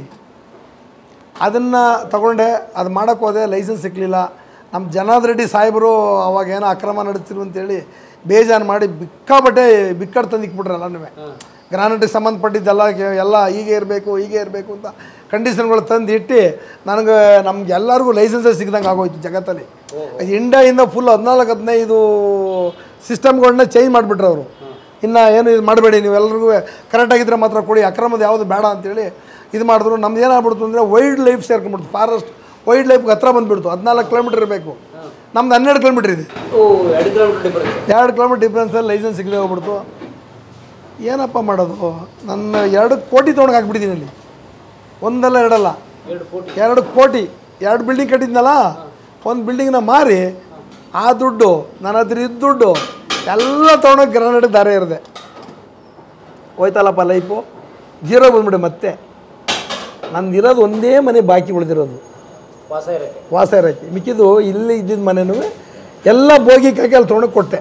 [SPEAKER 1] ಅದನ್ನು ತಗೊಂಡೆ ಅದು ಮಾಡೋಕ್ಕೆ ಹೋದೆ ಲೈಸೆನ್ಸ್ ಸಿಕ್ಕಲಿಲ್ಲ ನಮ್ಮ ಜನಾರ್ದ ರೆಡ್ಡಿ ಸಾಹೇಬರು ಅವಾಗ ಏನೋ ಅಕ್ರಮ ನಡೆಸ್ತಿರು ಅಂತೇಳಿ ಬೇಜಾನು ಮಾಡಿ ಬಿಕ್ಕಾಬಟ್ಟೆ ಬಿಕ್ಕಟ್ಟು ತಂದು ಇಕ್ಬಿಟ್ರು ಎಲ್ಲನೂ ಗ್ರಾನೈಟಿಗೆ ಸಂಬಂಧಪಟ್ಟಿದ್ದೆಲ್ಲ ಕೆ- ಎಲ್ಲ ಹೀಗೆ ಇರಬೇಕು ಹೀಗೆ ಇರಬೇಕು ಅಂತ ಕಂಡೀಷನ್ಗಳು ತಂದು ಇಟ್ಟು ನನಗೆ ನಮ್ಗೆ ಎಲ್ಲರಿಗೂ ಲೈಸೆನ್ಸೇ ಸಿಗ್ದಂಗೆ ಆಗೋಯ್ತು ಜಗತ್ತಲ್ಲಿ ಅದು ಇಂಡಿಯಾಯಿಂದ ಫುಲ್ ಹದಿನಾಲ್ಕು ಹದಿನೈದು ಸಿಸ್ಟಮ್ಗಳನ್ನ ಚೇಂಜ್ ಮಾಡಿಬಿಟ್ರು ಅವರು ಇನ್ನು ಏನು ಇದು ಮಾಡಬೇಡಿ ನೀವು ಎಲ್ರಿಗೂ ಕರೆಕ್ಟಾಗಿದ್ದರೆ ಮಾತ್ರ ಕೊಡಿ ಅಕ್ರಮದ ಯಾವುದು ಬೇಡ ಅಂತೇಳಿ ಇದು ಮಾಡಿದ್ರು ನಮ್ದು ಏನಾಗ್ಬಿಡ್ತು ಅಂದರೆ ವೈಲ್ಡ್ ಲೈಫ್ ಸೇರ್ಕೊಂಡ್ಬಿಡ್ತು ಫಾರೆಸ್ಟ್ ವೈಲ್ಡ್ ಲೈಫ್ಗೆ ಹತ್ರ ಬಂದುಬಿಡ್ತು ಹದಿನಾಲ್ಕು ಕಿಲೋಮೀಟ್ರ್ ಇರಬೇಕು ನಮ್ದು ಹನ್ನೆರಡು ಕಿಲೋಮೀಟ್ರ್ ಇದೆ
[SPEAKER 2] ಓ ಎರಡು ಕಿಲೋಮೀಟರ್ ಡಿಫರೆನ್ಸ್
[SPEAKER 1] ಎರಡು ಕಿಲೋಮೀಟ್ರ್ ಡಿಫ್ರೆನ್ಸಲ್ಲಿ ಲೈಸೆನ್ಸ್ ಸಿಗದೆ ಹೋಗ್ಬಿಡ್ತು ಏನಪ್ಪ ಮಾಡೋದು ನನ್ನ ಎರಡು ಕೋಟಿ ತೊಗೊಂಡು ಹಾಕ್ಬಿಟ್ಟಿದ್ದೀನಿ ಅಲ್ಲಿ ಒಂದಲ್ಲ ಎರಡಲ್ಲ
[SPEAKER 2] ಎರಡು ಕೋಟಿ
[SPEAKER 1] ಎರಡು ಕೋಟಿ ಎರಡು ಬಿಲ್ಡಿಂಗ್ ಕಟ್ಟಿದ್ನಲ್ಲ ಒಂದು ಬಿಲ್ಡಿಂಗ್ನ ಮಾರಿ ಆ ದುಡ್ಡು ನನ್ನ ಹತ್ರ ಇದ್ದ ದುಡ್ಡು ಎಲ್ಲ ತೊಗೊಂಡೋಗಿ ಗ್ರಾನೈಟ್ ದಾರ ಇರದೆ ಹೋಯ್ತಲ್ಲಪ್ಪ ಲೈಫು ಜೀರೋ ಬಂದ್ಬಿಡೆ ಮತ್ತೆ ನಂದು ಇರೋದು ಒಂದೇ ಮನೆ ಬಾಕಿ ಉಳಿದಿರೋದು
[SPEAKER 2] ವಾಸ ಇರಕ್ಕೆ
[SPEAKER 1] ವಾಸ ಇರೋಕ್ಕೆ ಮಿಕ್ಕಿದ್ದು ಇಲ್ಲಿ ಇದ್ದಿದ್ದ ಮನೆನೂ ಎಲ್ಲ ಬೋಗಿ ಕಾಕಿ ಅಲ್ಲಿ ತೊಗೊಂಡು ಕೊಟ್ಟೆ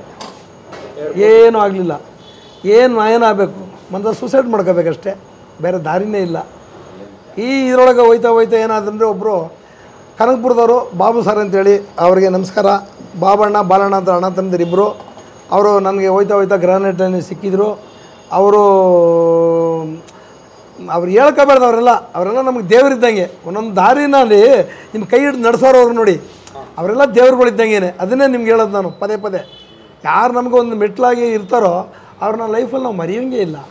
[SPEAKER 1] ಏನೂ ಆಗಲಿಲ್ಲ ಏನು ಏನಾಗಬೇಕು ಮಂದ ಸೂಸೈಡ್ ಮಾಡ್ಕೋಬೇಕಷ್ಟೇ ಬೇರೆ ದಾರಿನೇ ಇಲ್ಲ ಈ ಇದರೊಳಗೆ ಹೋಯ್ತಾ ಹೋಯ್ತಾ ಏನಾದಂದರೆ ಒಬ್ಬರು ಕನಕಪುರದವರು ಬಾಬು ಸರ್ ಅಂತೇಳಿ ಅವರಿಗೆ ನಮಸ್ಕಾರ ಬಾಬಣ್ಣ ಬಾಲಣ್ಣ ಅಂತ ಅಣ್ಣ ತಮ್ಮದಿರು ಇಬ್ಬರು ಅವರು ನನಗೆ ಹೋಯ್ತಾ ಹೋಯ್ತಾ ಗ್ರಾನೈಟಲ್ಲಿ ಸಿಕ್ಕಿದ್ರು ಅವರು ಅವ್ರು ಹೇಳ್ಕೋಬಾರ್ದು ಅವರೆಲ್ಲ ಅವರೆಲ್ಲ ನಮಗೆ ದೇವರಿದ್ದಂಗೆ ಒಂದೊಂದು ದಾರಿನಲ್ಲಿ ನಿಮ್ಮ ಕೈ ಹಿಡಿದು ನಡೆಸೋರು ಅವ್ರು ನೋಡಿ ಅವರೆಲ್ಲ ದೇವ್ರುಗಳಿದ್ದಂಗೆ ಅದನ್ನೇ ನಿಮ್ಗೆ ಹೇಳೋದು ನಾನು ಪದೇ ಪದೇ ಯಾರು ನಮಗೆ ಒಂದು ಮೆಟ್ಲಾಗಿ ಇರ್ತಾರೋ ಅವ್ರನ್ನ ಲೈಫಲ್ಲಿ ನಾವು ಮರೆಯೋಂಗೇ ಇಲ್ಲ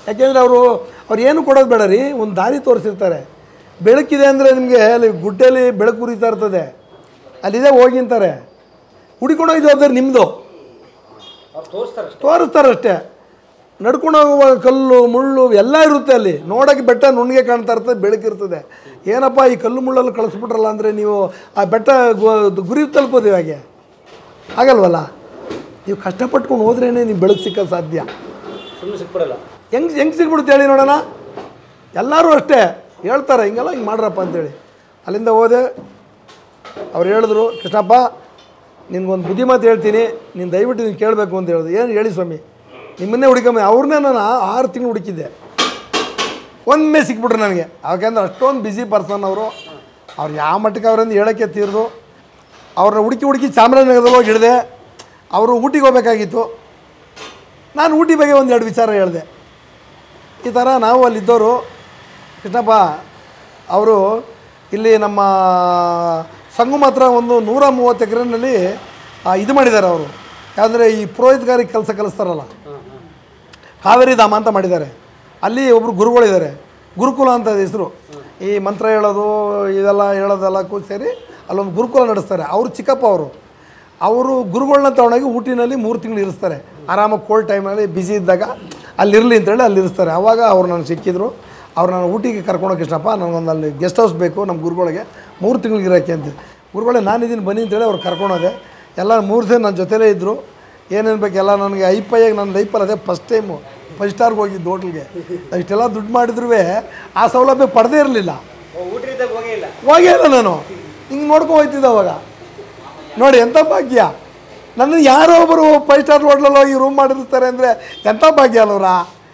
[SPEAKER 1] ಯಾಕೆಂದರೆ ಅವರು ಅವ್ರು ಏನು ಕೊಡೋದು ಬೇಡ ರೀ ಒಂದು ದಾರಿ ತೋರಿಸಿರ್ತಾರೆ ಬೆಳಕಿದೆ ಅಂದರೆ ನಿಮಗೆ ಅಲ್ಲಿ ಗುಡ್ಡೆಯಲ್ಲಿ ಬೆಳಕು ಉರಿತಾ ಇರ್ತದೆ ಅಲ್ಲಿದೆ ಹೋಗಿ ಅಂತಾರೆ ಹುಡ್ಕೊಂಡೋಗಿ ಜವಾಬ್ದಾರಿ ನಿಮ್ಮದು
[SPEAKER 2] ಅವ್ರು ತೋರಿಸ್ತಾರೆ ಅಷ್ಟೇ
[SPEAKER 1] ತೋರಿಸ್ತಾರಷ್ಟೇ ನಡ್ಕೊಂಡು ಹೋಗುವ ಕಲ್ಲು ಮುಳ್ಳು ಎಲ್ಲ ಇರುತ್ತೆ ಅಲ್ಲಿ ನೋಡೋಕ್ಕೆ ಬೆಟ್ಟ ನುಣ್ಣಿಗೆ ಕಾಣ್ತಾ ಇರ್ತದೆ ಬೆಳಕಿರ್ತದೆ ಏನಪ್ಪ ಈ ಕಲ್ಲು ಮುಳ್ಳಲ್ಲಿ ಕಳಿಸ್ಬಿಟ್ರಲ್ಲ ಅಂದರೆ ನೀವು ಆ ಬೆಟ್ಟ ಗು- ಗುರಿ ತಲುಪೋದು ಹಾಗೆ ಆಗಲ್ವಲ್ಲ ನೀವು ಕಷ್ಟಪಟ್ಕೊಂಡು ಹೋದ್ರೇ ನೀವು ಬೆಳಕು ಸಿಕ್ಕೋದು ಸಾಧ್ಯ
[SPEAKER 2] ಸುಮ್ಮನೆ ಸಿಕ್ಬಿಡಲ್ಲ
[SPEAKER 1] ಹೆಂಗೆ ಹೆಂಗೆ ಸಿಗ್ಬಿಡುತ್ತೆ ಹೇಳಿ ನೋಡೋಣ ಎಲ್ಲರೂ ಅಷ್ಟೇ ಹೇಳ್ತಾರೆ ಹಿಂಗೆಲ್ಲ ಹಿಂಗೆ ಮಾಡ್ರಪ್ಪ ಅಂತೇಳಿ ಅಲ್ಲಿಂದ ಹೋದೆ ಅವ್ರು ಹೇಳಿದ್ರು ಕೃಷ್ಣಪ್ಪ ನಿನ್ಗೊಂದು ಬುದ್ಧಿ ಮಾತು ಹೇಳ್ತೀನಿ ನೀನು ದಯವಿಟ್ಟು ನೀನು ಕೇಳಬೇಕು ಅಂತ ಹೇಳಿದ್ರು ಏನು ಹೇಳಿ ಸ್ವಾಮಿ ನಿಮ್ಮನ್ನೇ ಹುಡುಕಮ್ಮ ಅವ್ರನ್ನೇ ನಾನು ಆರು ತಿಂಗಳು ಹುಡುಕಿದ್ದೆ ಒಮ್ಮೆ ಸಿಕ್ಬಿಟ್ರು ನನಗೆ ಯಾಕೆಂದ್ರೆ ಅಷ್ಟೊಂದು ಬ್ಯುಸಿ ಪರ್ಸನ್ ಅವರು ಅವ್ರು ಯಾವ ಮಟ್ಟಕ್ಕೆ ಅವರಿಂದ ಹೇಳೋಕ್ಕೆ ತೀರ್ದು ಅವ್ರನ್ನ ಹುಡುಕಿ ಹುಡುಕಿ ಚಾಮರಾಜನಗರದಲ್ಲಿ ಹೋಗಿ ಹಿಡಿದೆ ಅವರು ಊಟಿಗೆ ಹೋಗ್ಬೇಕಾಗಿತ್ತು ನಾನು ಊಟಿ ಬಗ್ಗೆ ಒಂದು ಎರಡು ವಿಚಾರ ಹೇಳಿದೆ ಈ ಥರ ನಾವು ಅಲ್ಲಿದ್ದವರು ಕೃಷ್ಣಪ್ಪ ಅವರು ಇಲ್ಲಿ ನಮ್ಮ ಸಂಗಮ ಹತ್ರ ಒಂದು ನೂರ ಮೂವತ್ತು ಎಕರೆನಲ್ಲಿ ಇದು ಮಾಡಿದ್ದಾರೆ ಅವರು ಯಾವುದಂದರೆ ಈ ಪುರೋಹಿತಗಾರಿಕೆ ಕೆಲಸ ಕಲಿಸ್ತಾರಲ್ಲ ಕಾವೇರಿ ಧಾಮ ಅಂತ ಮಾಡಿದ್ದಾರೆ ಅಲ್ಲಿ ಒಬ್ಬರು ಗುರುಗಳಿದ್ದಾರೆ ಗುರುಕುಲ ಅಂತ ಹೆಸರು ಈ ಮಂತ್ರ ಹೇಳೋದು ಇದೆಲ್ಲ ಹೇಳೋದೆಲ್ಲ ಕೂ ಸೇರಿ ಅಲ್ಲೊಂದು ಗುರುಕುಲ ನಡೆಸ್ತಾರೆ ಅವರು ಚಿಕ್ಕಪ್ಪ ಅವರು ಅವರು ಗುರುಗಳನ್ನ ತಗೊಂಡೋಗಿ ಊಟಿನಲ್ಲಿ ಮೂರು ತಿಂಗಳು ಇರಿಸ್ತಾರೆ ಆರಾಮಾಗಿ ಕೋಲ್ಡ್ ಟೈಮಲ್ಲಿ ಬ್ಯುಸಿ ಇದ್ದಾಗ ಅಲ್ಲಿರಲಿ ಅಂತೇಳಿ ಅಲ್ಲಿ ಇರಿಸ್ತಾರೆ ಆವಾಗ ಅವ್ರು ನನಗೆ ಸಿಕ್ಕಿದ್ರು ಅವ್ರು ನಾನು ಊಟಿಗೆ ಕರ್ಕೊಂಡೋಗಿ ಇಷ್ಟಪ್ಪ ನನಗೊಂದು ಅಲ್ಲಿ ಗೆಸ್ಟ್ ಹೌಸ್ ಬೇಕು ನಮ್ಮ ಗುರುಗಳಿಗೆ ಮೂರು ತಿಂಗಳಿಗೆ ಇರೋಕ್ಕೆ ಅಂತ ಗುರುಗಳೇ ನಾನಿದ್ದೀನಿ ಬನ್ನಿ ಅಂತೇಳಿ ಅವ್ರು ಕರ್ಕೊಂಡೋದೆ ಎಲ್ಲ ಮೂರು ದಿನ ನನ್ನ ಜೊತೆಲೇ ಇದ್ದರು ಏನೇನು ಬೇಕು ಎಲ್ಲ ನನಗೆ ಐಪೈಯಾಗಿ ನನ್ನ ಲೈಫಲ್ಲಿ ಅದೇ ಫಸ್ಟ್ ಟೈಮು ಫೈವ್ ಸ್ಟಾರ್ಗೆ ಹೋಗಿದ್ದು ಹೋಟ್ಲಿಗೆ ಇಷ್ಟೆಲ್ಲ ದುಡ್ಡು ಮಾಡಿದ್ರೂ ಆ ಸೌಲಭ್ಯ ಪಡೆದೇ ಇರಲಿಲ್ಲ
[SPEAKER 2] ಊಟರಿದ್ದಾಗ ಹೋಗೇ ಇಲ್ಲ
[SPEAKER 1] ಹೋಗೇ ಇಲ್ಲ ನಾನು ಹಿಂಗೆ ನೋಡ್ಕೊಂಡು ಹೋಗ್ತಿದ್ದೆ ಅವಾಗ ನೋಡಿ ಎಂಥ ಭಾಗ್ಯ ನನ್ನ ಯಾರೋ ಒಬ್ಬರು ಫೈವ್ ಸ್ಟಾರ್ ಹೋಟ್ಲಲ್ಲಿ ಹೋಗಿ ರೂಮ್ ಮಾಡಿರ್ತಾರೆ ಅಂದರೆ ಎಂಥ ಭಾಗ್ಯ ಅಲ್ಲವ್ರ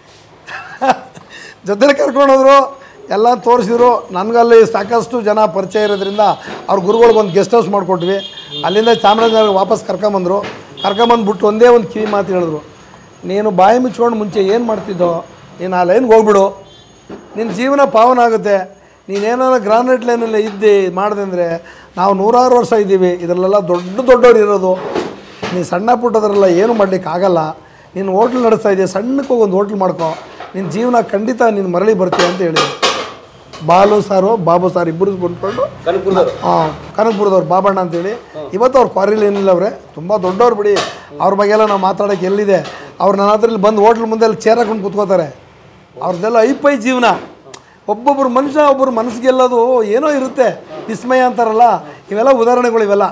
[SPEAKER 1] ಜೊತೆಲಿ ಕರ್ಕೊಂಡೋದ್ರು ಎಲ್ಲ ತೋರಿಸಿದ್ರು ನನಗಲ್ಲಿ ಸಾಕಷ್ಟು ಜನ ಪರಿಚಯ ಇರೋದ್ರಿಂದ ಅವ್ರ ಗುರುಗಳಿಗೆ ಒಂದು ಗೆಸ್ಟ್ ಹೌಸ್ ಮಾಡಿಕೊಟ್ವಿ ಅಲ್ಲಿಂದ ಚಾಮರಾಜನಗರ ವಾಪಸ್ ಕರ್ಕೊಂಬಂದರು ಕರ್ಕೊಂಬಂದ್ಬಿಟ್ಟು ಒಂದೇ ಒಂದು ಕಿವಿ ಮಾತು ಹೇಳಿದ್ರು ನೀನು ಬಾಯಿ ಮುಚ್ಕೊಂಡು ಮುಂಚೆ ಏನು ಮಾಡ್ತಿದ್ದೋ ನೀನು ಆ ಲೈನ್ಗೆ ಹೋಗ್ಬಿಡು ನಿನ್ನ ಜೀವನ ಪಾವನ ಆಗುತ್ತೆ ನೀನೇನಾರ ಗ್ರಾನೈಟ್ ಲೈನಲ್ಲಿ ಇದ್ದಿ ಮಾಡಿದೆ ಅಂದರೆ ನಾವು ನೂರಾರು ವರ್ಷ ಇದ್ದೀವಿ ಇದರಲ್ಲೆಲ್ಲ ದೊಡ್ಡ ದೊಡ್ಡವ್ರು ಇರೋದು ನೀನು ಸಣ್ಣ ಪುಟ್ಟದ್ರೆಲ್ಲ ಏನು ಮಾಡ್ಲಿಕ್ಕೆ ಆಗಲ್ಲ ನೀನು ಹೋಟ್ಲ್ ನಡೆಸ್ತಾ ಇದೆಯಾ ಸಣ್ಣಕ್ಕೆ ಹೋಗಿ ಒಂದು ಹೋಟ್ಲ್ ಮಾಡ್ಕೊ ನಿನ್ನ ಜೀವನ ಖಂಡಿತ ನೀನು ಮರಳಿ ಬರ್ತೀಯ ಅಂತ ಹೇಳಿದ್ರು ಬಾಲು ಸಾರು ಬಾಬು ಸಾರು ಇಬ್ಬರು ಬಂದ್ಕೊಂಡು
[SPEAKER 2] ಕನಕಪುರದವರು
[SPEAKER 1] ಹಾಂ ಕನಕಪುರದವ್ರು ಬಾಬಣ್ಣ ಅಂತೇಳಿ ಇವತ್ತು ಅವ್ರು ಕ್ವಾರಿಲಿ ಏನಿಲ್ಲ ಅವರೇ ತುಂಬ ದೊಡ್ಡವ್ರು ಬಿಡಿ ಅವ್ರ ಬಗ್ಗೆ ಎಲ್ಲ ನಾವು ಮಾತಾಡೋಕ್ಕೆ ಎಲ್ಲಿದೆ ಅವ್ರು ನನ್ನ ಹತ್ರ ಇಲ್ಲಿ ಬಂದು ಹೋಟ್ಲ್ ಮುಂದೆ ಅಲ್ಲಿ ಚೇರ್ ಹಾಕೊಂಡು ಕೂತ್ಕೋತಾರೆ ಅವ್ರದ್ದೆಲ್ಲ ಐಪೈ ಜೀವನ ಒಬ್ಬೊಬ್ಬರು ಮನುಷ್ಯ ಒಬ್ಬರು ಮನಸ್ಸಿಗೆ ಗೆಲ್ಲೋದು ಏನೋ ಇರುತ್ತೆ ವಿಸ್ಮಯ ಅಂತಾರಲ್ಲ ಇವೆಲ್ಲ ಉದಾಹರಣೆಗಳು ಇವೆಲ್ಲ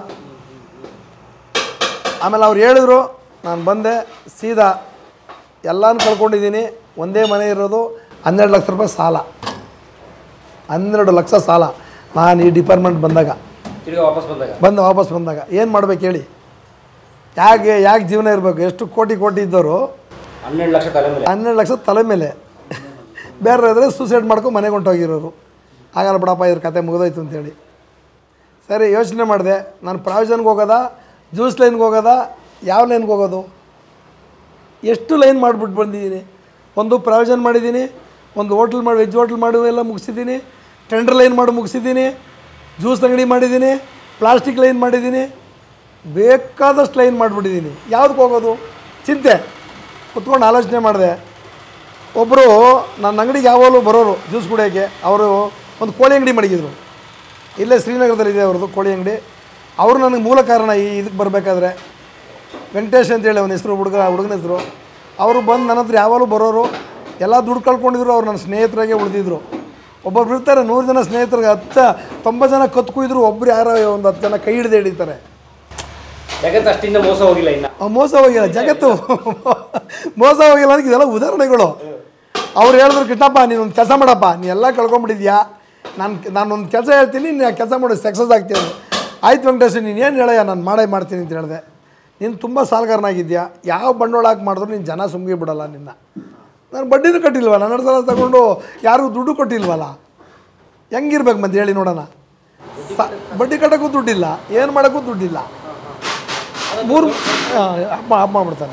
[SPEAKER 1] ಆಮೇಲೆ ಅವ್ರು ಹೇಳಿದ್ರು ನಾನು ಬಂದೆ ಸೀದಾ ಎಲ್ಲನೂ ಕಳ್ಕೊಂಡಿದ್ದೀನಿ ಒಂದೇ ಮನೆ ಇರೋದು ಹನ್ನೆರಡು ಲಕ್ಷ ರೂಪಾಯಿ ಸಾಲ ಹನ್ನೆರಡು ಲಕ್ಷ ಸಾಲ ನಾನು ಈ ಡಿಪಾರ್ಟ್ಮೆಂಟ್ ಬಂದಾಗ
[SPEAKER 2] ತಿರ್ಗಿ ವಾಪಸ್ ಬಂದಾಗ
[SPEAKER 1] ಬಂದು ವಾಪಸ್ ಬಂದಾಗ ಏನು ಮಾಡ್ಬೇಕು ಹೇಳಿ ಯಾಕೆ ಯಾಕೆ ಜೀವನ ಇರಬೇಕು ಎಷ್ಟು ಕೋಟಿ ಕೋಟಿ ಇದ್ದವರು
[SPEAKER 2] ಹನ್ನೆರಡು ಲಕ್ಷ ತಲೆ ಮೇಲೆ
[SPEAKER 1] ಹನ್ನೆರಡು ಲಕ್ಷ ತಲೆ ಮೇಲೆ ಬೇರೆ ಆದರೆ ಸೂಸೈಡ್ ಮಾಡ್ಕೊಂಡು ಮನೆಗೆ ಹೊಂಟೋಗಿರೋರು ಆಗಲ್ಲ ಬಿಡಪ್ಪ ಇದ್ರ ಕತೆ ಮುಗಿದೋಯ್ತು ಅಂತೇಳಿ ಸರಿ ಯೋಚನೆ ಮಾಡಿದೆ ನಾನು ಪ್ರಾವಿಷನ್ಗೆ ಹೋಗೋದಾ ಜ್ಯೂಸ್ ಲೈನ್ಗೆ ಹೋಗೋದಾ ಯಾವ ಲೈನ್ಗೆ ಹೋಗೋದು ಎಷ್ಟು ಲೈನ್ ಮಾಡಿಬಿಟ್ಟು ಬಂದಿದ್ದೀನಿ ಒಂದು ಪ್ರಾವಿಷನ್ ಮಾಡಿದ್ದೀನಿ ಒಂದು ಹೋಟ್ಲ್ ಮಾಡಿ ವೆಜ್ ಹೋಟ್ಲ್ ಮಾಡಿ ಎಲ್ಲ ಮುಗಿಸಿದ್ದೀನಿ ಟೆಂಡರ್ ಲೈನ್ ಮಾಡಿ ಮುಗಿಸಿದ್ದೀನಿ ಜ್ಯೂಸ್ ಅಂಗಡಿ ಮಾಡಿದ್ದೀನಿ ಪ್ಲಾಸ್ಟಿಕ್ ಲೈನ್ ಮಾಡಿದ್ದೀನಿ ಬೇಕಾದಷ್ಟು ಲೈನ್ ಮಾಡಿಬಿಟ್ಟಿದ್ದೀನಿ ಯಾವುದಕ್ಕೆ ಹೋಗೋದು ಚಿಂತೆ ಕುತ್ಕೊಂಡು ಆಲೋಚನೆ ಮಾಡಿದೆ ಒಬ್ಬರು ನನ್ನ ಅಂಗಡಿಗೆ ಯಾವಾಗಲೂ ಬರೋರು ಜ್ಯೂಸ್ ಕುಡಿಯೋಕ್ಕೆ ಅವರು ಒಂದು ಕೋಳಿ ಅಂಗಡಿ ಮಡಗಿದ್ರು ಇಲ್ಲೇ ಶ್ರೀನಗರದಲ್ಲಿದೆ ಅವ್ರದ್ದು ಕೋಳಿ ಅಂಗಡಿ ಅವರು ನನಗೆ ಮೂಲ ಕಾರಣ ಈ ಇದಕ್ಕೆ ಬರಬೇಕಾದ್ರೆ ವೆಂಕಟೇಶ್ ಅಂತೇಳಿ ಅವನ ಹೆಸರು ಹುಡುಗ ಹುಡುಗನ ಹೆಸರು ಅವರು ಬಂದು ನನ್ನ ಹತ್ರ ಯಾವಾಗಲೂ ಬರೋರು ಎಲ್ಲ ದುಡ್ಡು ಕಳ್ಕೊಂಡಿದ್ರು ಅವ್ರು ನನ್ನ ಸ್ನೇಹಿತರಾಗೆ ಉಳಿದಿದ್ರು ಒಬ್ಬೊಬ್ರು ಇರ್ತಾರೆ ನೂರು ಜನ ಸ್ನೇಹಿತರಿಗೆ ಹತ್ತು ತೊಂಬತ್ತು ಜನ ಕತ್ತು ಕುಯ್ದ್ರು ಒಬ್ರು ಯಾರೋ ಒಂದು ಹತ್ತು ಜನ ಕೈ ಹಿಡಿದು ಹಿಡಿತಾರೆ
[SPEAKER 2] ಜಗತ್ತು ಅಷ್ಟಿಂದ ಮೋಸ ಹೋಗಿಲ್ಲ ಇನ್ನ
[SPEAKER 1] ಅವ್ ಮೋಸ ಹೋಗಿಲ್ಲ ಜಗತ್ತು ಮೋಸ ಹೋಗಿಲ್ಲ ಅದಕ್ಕೆ ಇದೆಲ್ಲ ಉದಾಹರಣೆಗಳು ಅವ್ರು ಹೇಳಿದ್ರು ಕೃಷ್ಣಪ್ಪ ನೀನು ಒಂದು ಕೆಲಸ ಮಾಡಪ್ಪ ನೀ ಎಲ್ಲ ಕಳ್ಕೊಂಬಿಟ್ಟಿದ್ಯಾ ನಾನು ನಾನು ಒಂದು ಕೆಲಸ ಹೇಳ್ತೀನಿ ನೀನು ಆ ಕೆಲಸ ಮಾಡಿ ಸಕ್ಸಸ್ ಆಗ್ತೀಯ ಅಂದ್ರು. ಆಯ್ತು ವೆಂಕಟೇಶ್ ನೀನು ಏನು ಹೇಳಯ್ಯ ನಾನು ಮಾಡೇ ಮಾಡ್ತೀನಿ ಅಂತ ಹೇಳಿದೆ ನೀನು ತುಂಬ ಸಾಲಗಾರನಾಗಿದ್ಯಾ ಯಾವ ಬಂಡವಾಳ ಹಾಕಿ ಮಾಡಿದ್ರು ನೀನು ಜನ ಸುಮ್ಗೆ ಬಿಡಲ್ಲ ನಿನ್ನ ನಾನು ಬಡ್ಡಿನೂ ಕಟ್ಟಿಲ್ವ ನನ್ನ ಸಲ ತಗೊಂಡು ಯಾರಿಗೂ ದುಡ್ಡು ಕೊಟ್ಟಿಲ್ವಲ್ಲ ಹೆಂಗಿರ್ಬೇಕು ಮತ್ತೆ ಹೇಳಿ ನೋಡೋಣ ಸ- ಬಡ್ಡಿ ಕಟ್ಟೋಕ್ಕೂ ದುಡ್ಡಿಲ್ಲ ಏನು ಮಾಡೋಕ್ಕೂ ದುಡ್ಡಿಲ್ಲ ಮೂರು ಹಬ್ಬ ಹಬ್ಬ ಮಾಡ್ತಾರೆ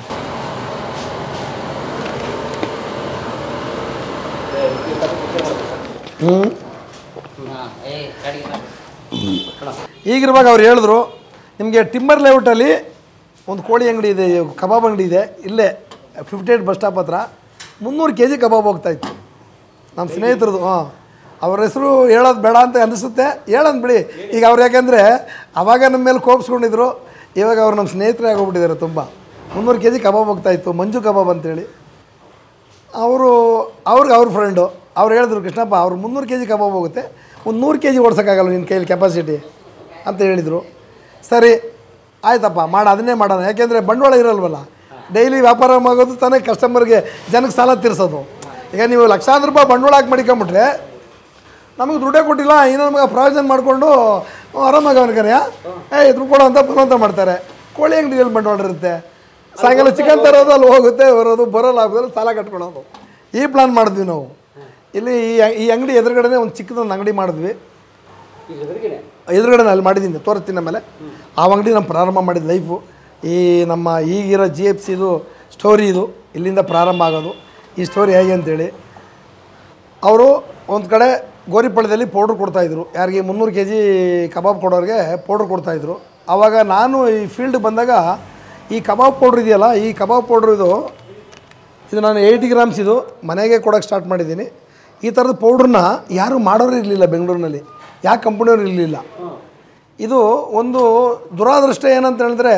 [SPEAKER 1] ಹ್ಞೂ ಈಗಿರುವಾಗ ಅವ್ರು ಹೇಳಿದ್ರು ನಿಮಗೆ ಟಿಂಬರ್ ಲೇಔಟಲ್ಲಿ ಒಂದು ಕೋಳಿ ಅಂಗಡಿ ಇದೆ ಕಬಾಬ್ ಅಂಗಡಿ ಇದೆ ಇಲ್ಲೇ ಫಿಫ್ಟಿ ಏಯ್ಟ್ ಬಸ್ ಸ್ಟಾಪ್ ಹತ್ರ ಮುನ್ನೂರು ಕೆ ಜಿ ಕಬಾಬ್ ಹೋಗ್ತಾಯಿತ್ತು ನಮ್ಮ ಸ್ನೇಹಿತರದು ಹಾಂ ಅವ್ರ ಹೆಸರು ಹೇಳೋದು ಬೇಡ ಅಂತ ಅನಿಸುತ್ತೆ ಹೇಳೋದು ಬಿಡಿ ಈಗ ಅವ್ರು ಯಾಕೆಂದರೆ ಅವಾಗ ನಮ್ಮ ಮೇಲೆ ಕೋಪಿಸ್ಕೊಂಡಿದ್ರು ಇವಾಗ ಅವ್ರು ನಮ್ಮ ಸ್ನೇಹಿತರೇ ಆಗೋಗ್ಬಿಟ್ಟಿದ್ದಾರೆ ತುಂಬ ಮುನ್ನೂರು ಕೆ ಜಿ ಕಬಾಬ್ ಹೋಗ್ತಾಯಿತ್ತು ಮಂಜು ಕಬಾಬ್ ಅಂತೇಳಿ ಅವರು ಅವ್ರಿಗೆ ಅವ್ರ ಫ್ರೆಂಡು ಅವ್ರು ಹೇಳಿದ್ರು ಕೃಷ್ಣಪ್ಪ ಅವ್ರು ಮುನ್ನೂರು ಕೆ ಜಿ ಕಬಾಬ್ ಹೋಗುತ್ತೆ ಒಂದು ನೂರು ಕೆ ಜಿ ಓಡ್ಸೋಕ್ಕಾಗಲ್ಲ ನಿನ್ನ ಕೈಯಲ್ಲಿ ಕೆಪಾಸಿಟಿ ಅಂತ ಹೇಳಿದರು ಸರಿ ಆಯ್ತಪ್ಪ ಮಾಡ ಅದನ್ನೇ ಮಾಡೋಣ ಯಾಕೆಂದರೆ ಬಂಡವಾಳ ಇರಲ್ವಲ್ಲ ಡೈಲಿ ವ್ಯಾಪಾರ ಆಗೋದು ತಾನೇ ಕಸ್ಟಮರ್ಗೆ ಜನಕ್ಕೆ ಸಾಲ ತೀರಿಸೋದು ಈಗ ನೀವು ಲಕ್ಷಾಂತರ ರೂಪಾಯಿ ಬಂಡವಾಳ ಹಾಕಿ ಮಡಿಕೊಂಬಿಟ್ರೆ ನಮಗೆ ದುಡ್ಡೇ ಕೊಟ್ಟಿಲ್ಲ ಇನ್ನು ನಮಗೆ ಪ್ರಯೋಜನ ಮಾಡಿಕೊಂಡು ಆರಾಮಾಗಿ ಅವನಿಗನೆಯ ಏ ದುಡ್ಡು ಕೊಡೋ ಅಂತ ಬರುವಂತ ಮಾಡ್ತಾರೆ ಕೋಳಿ ಅಂಗಡಿಯಲ್ಲಿ ಬಂಡವಾಳ ಇರುತ್ತೆ ಸಾಯಂಕಾಲ ಚಿಕನ್ ತರೋದು ಅಲ್ಲಿ ಹೋಗುತ್ತೆ ಬರೋದು ಬರೋಲ್ಲ ಆಗೋದ್ರೆ ಸಾಲ ಕಟ್ಕೊಳ್ಳೋದು ಈ ಪ್ಲಾನ್ ಮಾಡಿದ್ವಿ ನಾವು ಇಲ್ಲಿ ಈ ಈ ಅಂಗಡಿ ಎದುರುಗಡೆನೇ ಒಂದು ಚಿಕ್ಕದೊಂದು ಅಂಗಡಿ ಮಾಡಿದ್ವಿ
[SPEAKER 2] ಈಗ ಎದುರಿಗೇನೆ
[SPEAKER 1] ಎದುರುಗಡೆ ಅಲ್ಲಿ ಮಾಡಿದ್ದೀನಿ ತೋರಿಸ್ತೀನಿ ಆಮೇಲೆ ಆ ಅಂಗಡಿ ನಮ್ಮ ಪ್ರಾರಂಭ ಮಾಡಿದ ಲೈಫು ಈ ನಮ್ಮ ಈಗಿರೋ ಜಿ ಎಫ್ ಸಿದು ಸ್ಟೋರಿ ಇದು ಇಲ್ಲಿಂದ ಪ್ರಾರಂಭ ಆಗೋದು ಈ ಸ್ಟೋರಿ ಹೇಗೆ ಅಂತೇಳಿ ಅವರು ಒಂದು ಕಡೆ ಗೋರಿಪಳ್ಯದಲ್ಲಿ ಪೌಡ್ರ್ ಕೊಡ್ತಾಯಿದ್ರು ಯಾರಿಗೆ ಮುನ್ನೂರು ಕೆ ಜಿ ಕಬಾಬ್ ಕೊಡೋರಿಗೆ ಪೌಡ್ರ್ ಕೊಡ್ತಾಯಿದ್ರು ಆವಾಗ ನಾನು ಈ ಫೀಲ್ಡ್ ಬಂದಾಗ ಈ ಕಬಾಬ್ ಪೌಡ್ರ್ ಇದೆಯಲ್ಲ ಈ ಕಬಾಬ್ ಪೌಡ್ರ್ ಇದು ಇದು ನಾನು ಏಯ್ಟಿ ಗ್ರಾಮ್ಸ್ ಇದು ಮನೆಗೆ ಕೊಡೋಕ್ಕೆ ಸ್ಟಾರ್ಟ್ ಮಾಡಿದ್ದೀನಿ ಈ ಥರದ ಪೌಡ್ರನ್ನ ಯಾರೂ ಮಾಡೋರು ಇರಲಿಲ್ಲ ಬೆಂಗಳೂರಿನಲ್ಲಿ ಯಾವ ಕಂಪ್ನಿಯವ್ರು ಇರಲಿಲ್ಲ ಇದು ಒಂದು ದುರಾದೃಷ್ಟ ಏನಂತ ಹೇಳಿದ್ರೆ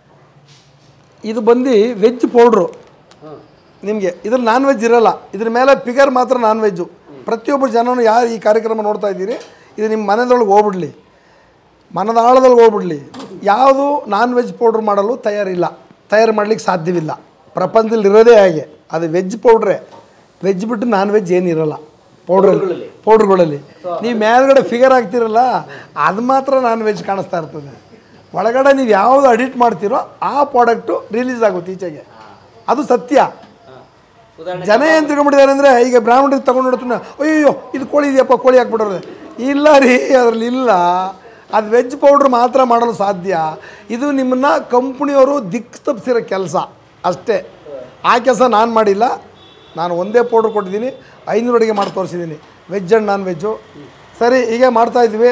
[SPEAKER 1] ಇದು ಬಂದು ವೆಜ್ ಪೌಡ್ರು
[SPEAKER 2] ಹಾಂ
[SPEAKER 1] ನಿಮಗೆ ಇದ್ರಲ್ಲಿ ನಾನ್ ವೆಜ್ ಇರಲ್ಲ ಇದ್ರ ಮೇಲೆ ಫಿಗರ್ ಮಾತ್ರ ನಾನ್ ವೆಜ್ಜು ಪ್ರತಿಯೊಬ್ಬರು ಜನನು ಯಾರು ಈ ಕಾರ್ಯಕ್ರಮ ನೋಡ್ತಾ ಇದ್ದೀರಿ ಇದು ನಿಮ್ಮ ಮನೆದೊಳಗೆ ಹೋಗ್ಬಿಡ್ಲಿ ಮನದ ಆಳದಲ್ಲಿ ಹೋಗ್ಬಿಡ್ಲಿ ಯಾವುದು ನಾನ್ ವೆಜ್ ಪೌಡ್ರ್ ಮಾಡಲು ತಯಾರಿಲ್ಲ ತಯಾರು ಮಾಡಲಿಕ್ಕೆ ಸಾಧ್ಯವಿಲ್ಲ ಪ್ರಪಂಚದಲ್ಲಿ ಇರೋದೇ ಹಾಗೆ ಅದು ವೆಜ್ ಪೌಡ್ರೇ ವೆಜ್ ಬಿಟ್ಟು ನಾನ್ ವೆಜ್ ಏನಿರಲ್ಲ ಪೌಡ್ರಲ್ಲಿ
[SPEAKER 2] ಪೌಡ್ರ್ಗಳಲ್ಲಿ.
[SPEAKER 1] ಪೌಡ್ರ್ಗಳಲ್ಲಿ ನೀವು ಮೇಲ್ಗಡೆ ಫಿಗರ್ ಹಾಕ್ತಿರಲ್ಲ ಅದು ಮಾತ್ರ ನಾನ್ ವೆಜ್ ಕಾಣಿಸ್ತಾ ಇರ್ತದೆ ಒಳಗಡೆ ನೀವು ಯಾವುದು ಅಡಿಟ್ ಮಾಡ್ತೀರೋ ಆ ಪ್ರಾಡಕ್ಟು ರಿಲೀಸ್ ಆಗುತ್ತೆ ಈಚೆಗೆ ಅದು ಸತ್ಯ
[SPEAKER 2] ಹಾಂ ಉದಾಹರಣೆ
[SPEAKER 1] ಜನ ಏನು ತಿಳ್ಕೊಂಬಿಟ್ಟಿದ್ದಾರೆ ಅಂದರೆ ಈಗ ಬ್ರಾಹ್ಮಣರಿಗೆ ತಗೊಂಡು ನೋಡ್ತಾನೆ ಅಯ್ಯೋ ಇದು ಕೋಳಿ ಇದೆಯಪ್ಪ ಕೋಳಿ ಹಾಕ್ಬಿಡೋರು ಇಲ್ಲ ರೀ ಅದರಲ್ಲಿ ಇಲ್ಲ ಅದು ವೆಜ್ ಪೌಡ್ರ್ ಮಾತ್ರ ಮಾಡಲು ಸಾಧ್ಯ ಇದು ನಿಮ್ಮನ್ನ ಕಂಪ್ನಿಯವರು ದಿಕ್ಕು ತಪ್ಪಿಸಿರೋ ಕೆಲಸ ಅಷ್ಟೇ ಆ ಕೆಲಸ ನಾನು ಮಾಡಿಲ್ಲ ನಾನು ಒಂದೇ ಪೌಡ್ರ್ ಕೊಟ್ಟಿದ್ದೀನಿ ಐನೂರು ಅಡುಗೆ ಮಾಡಿ ತೋರಿಸಿದ್ದೀನಿ ವೆಜ್ ಆ್ಯಂಡ್ ನಾನ್ ವೆಜ್ಜು ಸರಿ ಹೀಗೆ ಮಾಡ್ತಾಯಿದ್ವಿ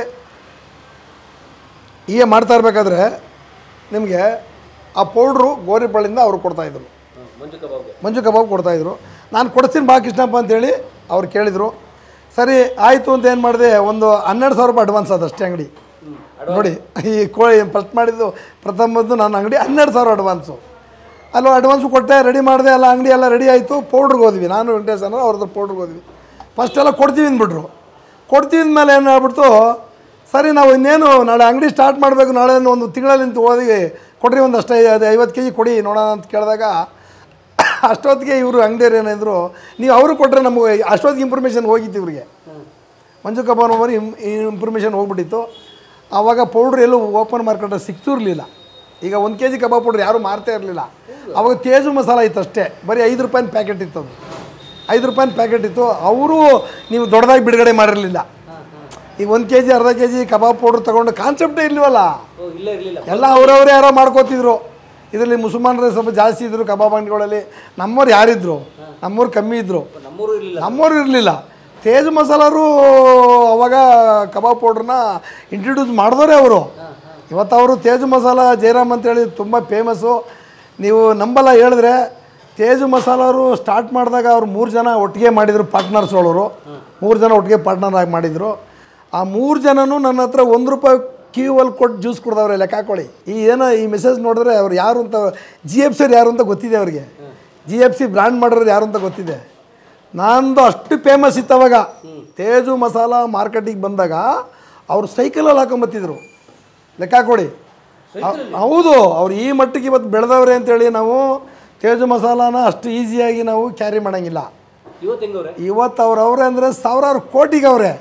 [SPEAKER 1] ಹೀಗೆ ಮಾಡ್ತಾ ಇರಬೇಕಾದ್ರೆ ನಿಮಗೆ ಆ ಪೌಡ್ರು ಗೋರಿಪಳ್ಳಿಂದ ಅವ್ರು ಕೊಡ್ತಾಯಿದ್ರು
[SPEAKER 2] ಹಾಂ ಮಂಜು ಕಬಾಬ್ಗೆ
[SPEAKER 1] ಮಂಜು ಕಬಾಬ್ ಕೊಡ್ತಾಯಿದ್ರು ನಾನು ಕೊಡಿಸ್ತೀನಿ ಬಾ ಕೃಷ್ಣಪ್ಪ ಅಂತೇಳಿ ಅವ್ರು ಕೇಳಿದರು ಸರಿ ಆಯಿತು ಅಂತ ಏನು ಮಾಡಿದೆ ಒಂದು ಹನ್ನೆರಡು ಸಾವಿರ ರೂಪಾಯಿ ಅಡ್ವಾನ್ಸ್ ಅದಷ್ಟೇ ಅಂಗಡಿ
[SPEAKER 2] ಹ್ಞೂ
[SPEAKER 1] ನೋಡಿ ಈ ಕೋಳಿ ಫಸ್ಟ್ ಮಾಡಿದ್ದು ಪ್ರಥಮದ್ದು ನನ್ನ ಅಂಗಡಿ ಹನ್ನೆರಡು ಸಾವಿರ ಅಡ್ವಾನ್ಸು ಅಲ್ಲೋ ಅಡ್ವಾನ್ಸು ಕೊಟ್ಟೆ ರೆಡಿ ಮಾಡಿದೆ ಎಲ್ಲ ಅಂಗಡಿ ಎಲ್ಲ ರೆಡಿ ಆಯಿತು ಪೌಡ್ರಿಗೆ ಹೋದ್ವಿ ನಾನು ವೆಂಕಟೇಶ್ ಅನ್ನೋ ಅವ್ರದ್ದು ಪೌಡ್ರಿಗೆ ಹೋದ್ವಿ ಫಸ್ಟ್ ಎಲ್ಲ ಕೊಡ್ತೀವಿ ಅಂದ್ಬಿಟ್ರು ಕೊಡ್ತೀವಿ ಅಂದಮೇಲೆ ಏನು ಆಗ್ಬಿಡ್ತು ಸರಿ ನಾವು ಇನ್ನೇನು ನಾಳೆ ಅಂಗಡಿ ಸ್ಟಾರ್ಟ್ ಮಾಡಬೇಕು ನಾಳೆ ಒಂದು ತಿಂಗಳಲ್ಲಿ ನಿಂತು ಹೋದಿ ಕೊಡ್ರಿ ಒಂದು ಅಷ್ಟೇ ಅದು ಐವತ್ತು ಕೆ ಜಿ ಕೊಡಿ ನೋಡೋಣ ಅಂತ ಕೇಳಿದಾಗ ಅಷ್ಟೊತ್ತಿಗೆ ಇವರು ಅಂಗಡಿಯವ್ರು ಏನಿದ್ರು ನೀವು ಅವರು ಕೊಟ್ಟರೆ ನಮಗೆ ಅಷ್ಟೊತ್ತಿಗೆ ಇನ್ಫಾರ್ಮೇಷನ್ ಹೋಗಿತ್ತು ಇವ್ರಿಗೆ ಮಂಜು ಕಬಾನ್ ಅವರು ಇಮ್ ಇನ್ಫಾರ್ಮೇಷನ್ ಹೋಗ್ಬಿಟ್ಟಿತ್ತು ಆವಾಗ ಪೌಡ್ರ್ ಎಲ್ಲೂ ಓಪನ್ ಮಾರ್ಕೆಟಲ್ಲಿ ಸಿಗ್ತಿರ್ಲಿಲ್ಲ ಈಗ ಒಂದು ಕೆ ಜಿ ಕಬಾಬ್ ಪೌಡ್ರ್ ಯಾರೂ ಮಾರ್ತಾ ಇರಲಿಲ್ಲ ಆವಾಗ ತೇಜು ಮಸಾಲ ಇತ್ತು ಅಷ್ಟೇ ಬರೀ ಐದು ರೂಪಾಯಿನ ಪ್ಯಾಕೆಟ್ ಇತ್ತು ಅದು ಐದು ರೂಪಾಯಿನ ಪ್ಯಾಕೆಟ್ ಇತ್ತು ಅವರು ನೀವು ದೊಡ್ಡದಾಗಿ ಬಿಡುಗಡೆ ಮಾಡಿರಲಿಲ್ಲ ಈಗ ಒಂದು ಕೆ ಜಿ ಅರ್ಧ ಕೆ ಜಿ ಕಬಾಬ್ ಪೌಡ್ರ್ ತೊಗೊಂಡು ಕಾನ್ಸೆಪ್ಟೇ ಇಲ್ವಲ್ಲ
[SPEAKER 2] ಓ ಇಲ್ಲ ಇರಲಿಲ್ಲ
[SPEAKER 1] ಎಲ್ಲ ಅವರವರೇ ಯಾರೋ ಮಾಡ್ಕೋತಿದ್ರು ಇದರಲ್ಲಿ ಮುಸಲ್ಮಾನರೇ ಸ್ವಲ್ಪ ಜಾಸ್ತಿ ಇದ್ದರು ಕಬಾಬ್ ಅಂಗಡಿಗಳಲ್ಲಿ ನಮ್ಮವ್ರು ಯಾರಿದ್ರು ನಮ್ಮವ್ರು ಕಮ್ಮಿ ಇದ್ದರು
[SPEAKER 2] ನಮ್ಮೂರು ಇರಲಿಲ್ಲ
[SPEAKER 1] ನಮ್ಮವ್ರು ಇರಲಿಲ್ಲ ತೇಜ್ ಮಸಾಲರು ಅವಾಗ ಕಬಾಬ್ ಪೌಡ್ರನ್ನ ಇಂಟ್ರಡ್ಯೂಸ್ ಮಾಡಿದವರೇ ಅವರು ಇವತ್ತು ಅವರು ತೇಜು ಮಸಾಲ ಜಯರಾಮ್ ಅಂತೇಳಿ ತುಂಬ ಫೇಮಸ್ಸು ನೀವು ನಂಬಲ್ಲ ಹೇಳಿದ್ರೆ ತೇಜು ಮಸಾಲರು ಸ್ಟಾರ್ಟ್ ಮಾಡಿದಾಗ ಅವ್ರು ಮೂರು ಜನ ಒಟ್ಟಿಗೆ ಮಾಡಿದರು ಪಾರ್ಟ್ನರ್ಸ್ ಅವರು ಮೂರು ಜನ ಒಟ್ಟಿಗೆ ಪಾರ್ಟ್ನರ್ ಆಗಿ ಮಾಡಿದರು ಆ ಮೂರು ಜನನೂ ನನ್ನ ಹತ್ರ ಒಂದು ರೂಪಾಯಿ ಕ್ಯೂ ಅಲ್ಲಿ ಕೊಟ್ಟು ಜ್ಯೂಸ್ ಕುಡ್ದವ್ರೆ ಲೆಕ್ಕ ಹಾಕೊಳ್ಳಿ ಈ ಏನೋ ಈ ಮೆಸೇಜ್ ನೋಡಿದ್ರೆ ಅವ್ರು ಯಾರು ಅಂತ ಜಿ ಎಫ್ ಸಿ ಯಾರು ಅಂತ ಗೊತ್ತಿದೆ ಅವ್ರಿಗೆ ಜಿ ಎಫ್ ಸಿ ಬ್ರ್ಯಾಂಡ್ ಮಾಡೋರು ಯಾರು ಅಂತ ಗೊತ್ತಿದೆ ನಂದು ಅಷ್ಟು ಫೇಮಸ್ ಇತ್ತು ಅವಾಗ ತೇಜು ಮಸಾಲ ಮಾರ್ಕೆಟಿಗೆ ಬಂದಾಗ ಅವ್ರು ಸೈಕಲಲ್ಲಿ ಹಾಕೊಂಬತ್ತಿದ್ರು ಲೆಕ್ಕ ಹಾಕೊಡಿ ಅ- ಹೌದು ಅವ್ರು ಈ ಮಟ್ಟಿಗೆ ಇವತ್ತು ಬೆಳೆದವ್ರೆ ಅಂತೇಳಿ ನಾವು ತೇಜು ಮಸಾಲಾನ ಅಷ್ಟು ಈಸಿಯಾಗಿ ನಾವು ಕ್ಯಾರಿ ಮಾಡೋಂಗಿಲ್ಲ
[SPEAKER 2] ಇವತ್ತು ಹೆಂಗವ್ರೆ
[SPEAKER 1] ಇವತ್ತು ಅವ್ರು ಅವ್ರೆ ಅಂದರೆ ಸಾವಿರಾರು ಕೋಟಿಗೆ ಅವ್ರೆ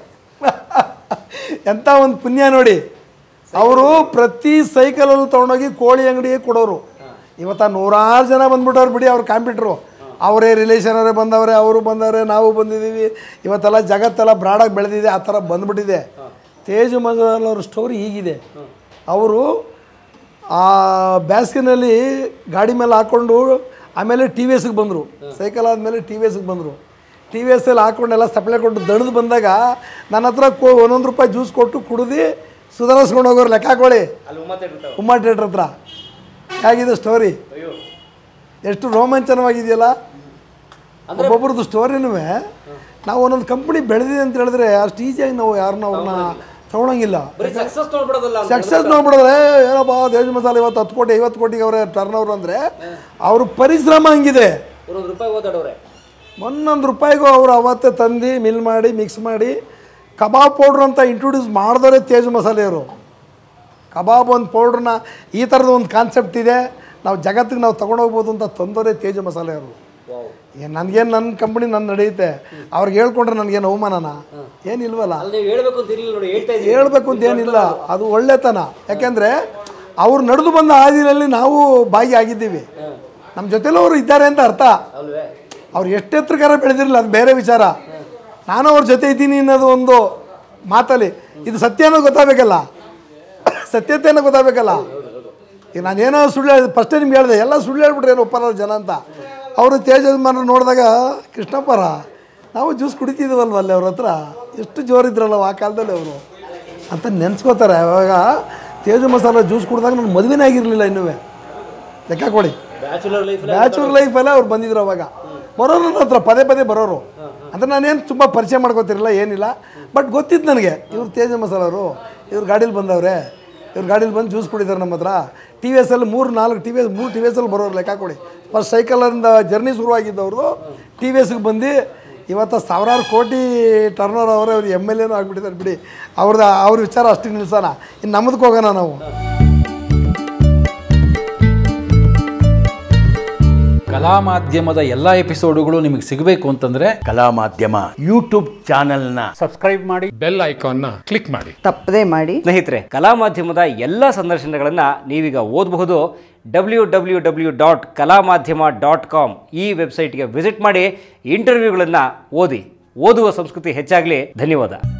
[SPEAKER 1] ಎಂಥ ಒಂದು ಪುಣ್ಯ ನೋಡಿ ಅವರು ಪ್ರತಿ ಸೈಕಲಲ್ಲಿ ತೊಗೊಂಡೋಗಿ ಕೋಳಿ ಅಂಗಡಿಗೆ ಕೊಡೋರು ಇವತ್ತು ನೂರಾರು ಜನ ಬಂದ್ಬಿಟ್ಟವ್ರು ಬಿಡಿ ಅವ್ರು ಕಾಂಪಿಟ್ರು ಅವರೇ ರಿಲೇಷನ್ ಅವರೇ ಬಂದವ್ರೆ ಅವರು ಬಂದವ್ರೆ ನಾವು ಬಂದಿದ್ದೀವಿ ಇವತ್ತೆಲ್ಲ ಜಗತ್ತೆಲ್ಲ ಬ್ರಾಡಾಗಿ ಬೆಳೆದಿದೆ ಆ ಥರ ಬಂದ್ಬಿಟ್ಟಿದೆ ತೇಜು ಮಸಾಲ ಅವ್ರ ಸ್ಟೋರಿ ಹೀಗಿದೆ ಅವರು ಆ ಬ್ಯಾಸ್ಗಿನಲ್ಲಿ ಗಾಡಿ ಮೇಲೆ ಹಾಕ್ಕೊಂಡು ಆಮೇಲೆ ಟಿ ವಿ ಎಸ್ಗೆ ಬಂದರು ಸೈಕಲ್ ಆದಮೇಲೆ ಟಿ ವಿ ಎಸ್ಗೆ ಬಂದರು ಟಿ ವಿ ಎಸ್ಸಲ್ಲಿ ಹಾಕ್ಕೊಂಡೆಲ್ಲ ಸಪ್ಲೈ ಕೊಟ್ಟು ದಣದು ಬಂದಾಗ ನನ್ನ ಹತ್ರ ಕೊ ಒಂದೊಂದು ರೂಪಾಯಿ ಜ್ಯೂಸ್ ಕೊಟ್ಟು ಕುಡ್ದು ಸುಧಾರಿಸ್ಕೊಂಡು ಹೋಗೋರು ಲೆಕ್ಕ ಹಾಕೊಳ್ಳಿ
[SPEAKER 2] ಅಲ್ಲಿ ಉಮ್ಮತ್ತೆ ಇರ್ತಾವೆ
[SPEAKER 1] ಉಮ್ಮಾ ಥಿಯೇಟ್ರ್ ಹತ್ರ ಹೇಗಿದೆ ಸ್ಟೋರಿ
[SPEAKER 2] ಅಯ್ಯೋ
[SPEAKER 1] ಎಷ್ಟು ರೋಮಾಂಚನವಾಗಿದೆಯಲ್ಲ ಒಬ್ಬೊಬ್ರದ್ದು ಸ್ಟೋರಿನೂ ನಾವು ಒಂದೊಂದು ಕಂಪ್ನಿ ಬೆಳೆದಿದೆ ಅಂತ ಹೇಳಿದ್ರೆ ಅಷ್ಟು ಈಸಿಯಾಗಿ ನಾವು ಯಾರನ್ನ ಅವ್ರನ್ನ ತಗೊಳಂಗಿಲ್ಲ
[SPEAKER 2] ಬರೀ ಸಕ್ಸಸ್ ನೋಡ್ಬಿಡೋದಲ್ಲ ಅಂತ.
[SPEAKER 1] ಸಕ್ಸಸ್ ನೋಡ್ಬಿಡಿದ್ರೆ ಏನಪ್ಪ ದೇಶ ಮಸಾಲೆ ಇವತ್ತು ಹತ್ತು ಕೋಟಿ ಐವತ್ತು ಕೋಟಿಗೆ ಅವರೇ ಟರ್ನ್ ಓವರ್ ಅಂದರೆ ಅವ್ರ ಪರಿಶ್ರಮ ಹಂಗಿದೆ
[SPEAKER 2] ಒಂದೊಂದು ರೂಪಾಯಿ ಓದಾಡವ್ರೆ
[SPEAKER 1] ಒಂದೊಂದು ರೂಪಾಯಿಗೂ ಅವರು ಅವತ್ತೇ ತಂದು ಮಿಲ್ ಮಾಡಿ ಮಿಕ್ಸ್ ಮಾಡಿ ಕಬಾಬ್ ಪೌಡ್ರ್ ಅಂತ ಇಂಟ್ರೊಡ್ಯೂಸ್ ಮಾಡಿದವರೇ ತೇಜ್ ಮಸಾಲೆಯವರು ಕಬಾಬ್ ಒಂದು ಪೌಡ್ರನ್ನ ಈ ಥರದ ಒಂದು ಕಾನ್ಸೆಪ್ಟ್ ಇದೆ ನಾವು ಜಗತ್ತಿಗೆ ನಾವು ತೊಗೊಂಡೋಗ್ಬೋದು ಅಂತ ತಂದವರೇ ತೇಜ್ ಮಸಾಲೆಯವರು
[SPEAKER 2] ವಾವ್
[SPEAKER 1] ಏನು ನನಗೇನು ನನ್ನ ಕಂಪ್ನಿ ನನ್ನ ನಡೆಯುತ್ತೆ ಅವ್ರಿಗೆ ಹೇಳ್ಕೊಂಡ್ರೆ ನನಗೇನು ಅವಮಾನನ ಏನಿಲ್ವಲ್ಲ
[SPEAKER 2] ಅಲ್ಲಿ ನೀವು ಹೇಳ್ಬೇಕು ಅಂತ ಇರ್ಲಿಲ್ಲ ನೋಡಿ ಹೇಳ್ತಾ ಇದ್ದೀವಿ
[SPEAKER 1] ಹೇಳ್ಬೇಕು ಅಂತ ಏನಿಲ್ಲ ಅದು ಒಳ್ಳೆತನ ಯಾಕೆಂದರೆ ಅವ್ರು ನಡೆದು ಬಂದ ಹಾದಿನಲ್ಲಿ ನಾವು ಭಾಗಿಯಾಗಿದ್ದೀವಿ ನಮ್ಮ ಜೊತೆಲೂ ಅವರು ಇದ್ದಾರೆ ಅಂತ ಅರ್ಥ
[SPEAKER 2] ಅಲ್ವೇ
[SPEAKER 1] ಅವ್ರು ಎಷ್ಟು ಎತ್ತರಕಾರ ಬೆಳೆದಿರಲಿಲ್ಲ ಅದು ಬೇರೆ ವಿಚಾರ ನಾನು ಅವ್ರ ಜೊತೆ ಇದ್ದೀನಿ ಅನ್ನೋದು ಒಂದು ಮಾತಲ್ಲಿ ಇದು ಸತ್ಯ ಅನ್ನೋದು ಗೊತ್ತಾಗಬೇಕಲ್ಲ ಸತ್ಯತೆ ಅನ್ನೋ ಗೊತ್ತಾಗಬೇಕಲ್ಲ ಈಗ ನಾನೇನೋ ಸುಳ್ಳು ಹೇಳಿದೆ ಫಸ್ಟೇ ನಿಮ್ಗೆ ಹೇಳಿದೆ ಎಲ್ಲ ಸುಳ್ಳು ಹೇಳ್ಬಿಟ್ರೆ ಏನು ಒಪ್ಪಲ್ಲ ಜನ ಅಂತ ಅವರು ತೇಜಸ್ಮಾನ ನೋಡಿದಾಗ ಕೃಷ್ಣಪ್ಪರ ನಾವು ಜ್ಯೂಸ್ ಕುಡಿತಿದ್ದೀವಲ್ವ ಅಲ್ಲಿ ಅವ್ರ ಹತ್ರ ಎಷ್ಟು ಜೋರಿದ್ರಲ್ಲ ಆ ಕಾಲದಲ್ಲಿ ಅವರು ಅಂತ ನೆನ್ಸ್ಕೋತಾರೆ ಅವಾಗ ತೇಜು ಮಸಾಲ ಜ್ಯೂಸ್ ಕುಡಿದಾಗ ನಾನು ಮದುವೆನೇ ಆಗಿರಲಿಲ್ಲ ಇನ್ನೂ ಲೆಕ್ಕ ಕೊಡಿ
[SPEAKER 2] ಬ್ಯಾಚುಲರ್ ಲೈಫ್
[SPEAKER 1] ಬ್ಯಾಚುಲರ್ ಲೈಫಲ್ಲೇ ಅವ್ರು ಬಂದಿದ್ರು ಅವಾಗ ಬರೋರು ನನ್ನ ಹತ್ರ ಪದೇ ಪದೇ ಬರೋರು ಅಂದರೆ ನಾನೇನು ತುಂಬ ಪರಿಚಯ ಮಾಡ್ಕೋತಿರಲಿಲ್ಲ ಏನಿಲ್ಲ ಬಟ್ ಗೊತ್ತಿತ್ತು ನನಗೆ ಇವ್ರು ತೇಜ ಮಸಾಲವರು ಇವ್ರು ಗಾಡೀಲಿ ಬಂದವ್ರೆ ಇವ್ರು ಗಾಡೀಲಿ ಬಂದು ಜ್ಯೂಸ್ ಕುಡಿತಾರೆ ನಮ್ಮ ಹತ್ರ ಟಿ ವಿ ಎಸ್ಸಲ್ಲಿ ಮೂರು ನಾಲ್ಕು ಟಿ ವಿ ಎಸ್ ಮೂರು ಟಿ ವಿ ಎಸ್ಸಲ್ಲಿ ಬರೋರು ಲೆಕ್ಕ ಕೊಡಿ ಫಸ್ಟ್ ಸೈಕಲಿಂದ ಜರ್ನಿ ಶುರುವಾಗಿದ್ದವ್ರದ್ದು ಟಿ ವಿ ಎಸ್ಗೆ ಬಂದು ಇವತ್ತು ಸಾವಿರಾರು ಕೋಟಿ ಟರ್ನ್ ಓವರ್ ಅವರೇ ಅವ್ರು ಎಮ್ ಎಲ್ ಎನೂ ಆಗ್ಬಿಟ್ಟಿದ್ದಾರೆ ಬಿಡಿ ಅವ್ರದ್ದು ಅವ್ರ ವಿಚಾರ ಅಷ್ಟೇ ನಿಲ್ಸೋಣ ಇನ್ನು ನಮ್ಮದಕ್ಕೆ ಹೋಗೋಣ ನಾವು
[SPEAKER 3] ಕಲಾ ಮಾಧ್ಯಮದ ಎಲ್ಲ ಎಪಿಸೋಡುಗಳು ನಿಮಗೆ ಸಿಗಬೇಕು ಅಂತಂದ್ರೆ
[SPEAKER 4] ಕಲಾ ಮಾಧ್ಯಮ ಯೂಟ್ಯೂಬ್ ಚಾನೆಲ್ನ
[SPEAKER 5] ಬೆಲ್ ಐಕಾನ್ನ ಕ್ಲಿಕ್ ಮಾಡಿ
[SPEAKER 6] ತಪ್ಪದೇ ಮಾಡಿ
[SPEAKER 2] ಸ್ನೇಹಿತರೆ ಕಲಾ ಮಾಧ್ಯಮದ ಎಲ್ಲ ಸಂದರ್ಶನಗಳನ್ನು ನೀವೀಗ ಓದಬಹುದು ಡಬ್ಲ್ಯೂ ಡಬ್ಲ್ಯೂ ಡಬ್ಲ್ಯೂ ಡಾಟ್ ಕಲಾ ಮಾಧ್ಯಮ ಡಾಟ್ ಕಾಮ್ ಈ ವೆಬ್ಸೈಟ್ಗೆ ವಿಸಿಟ್ ಮಾಡಿ ಇಂಟರ್ವ್ಯೂಗಳನ್ನು ಓದಿ ಓದುವ ಸಂಸ್ಕೃತಿ ಹೆಚ್ಚಾಗಲಿ ಧನ್ಯವಾದ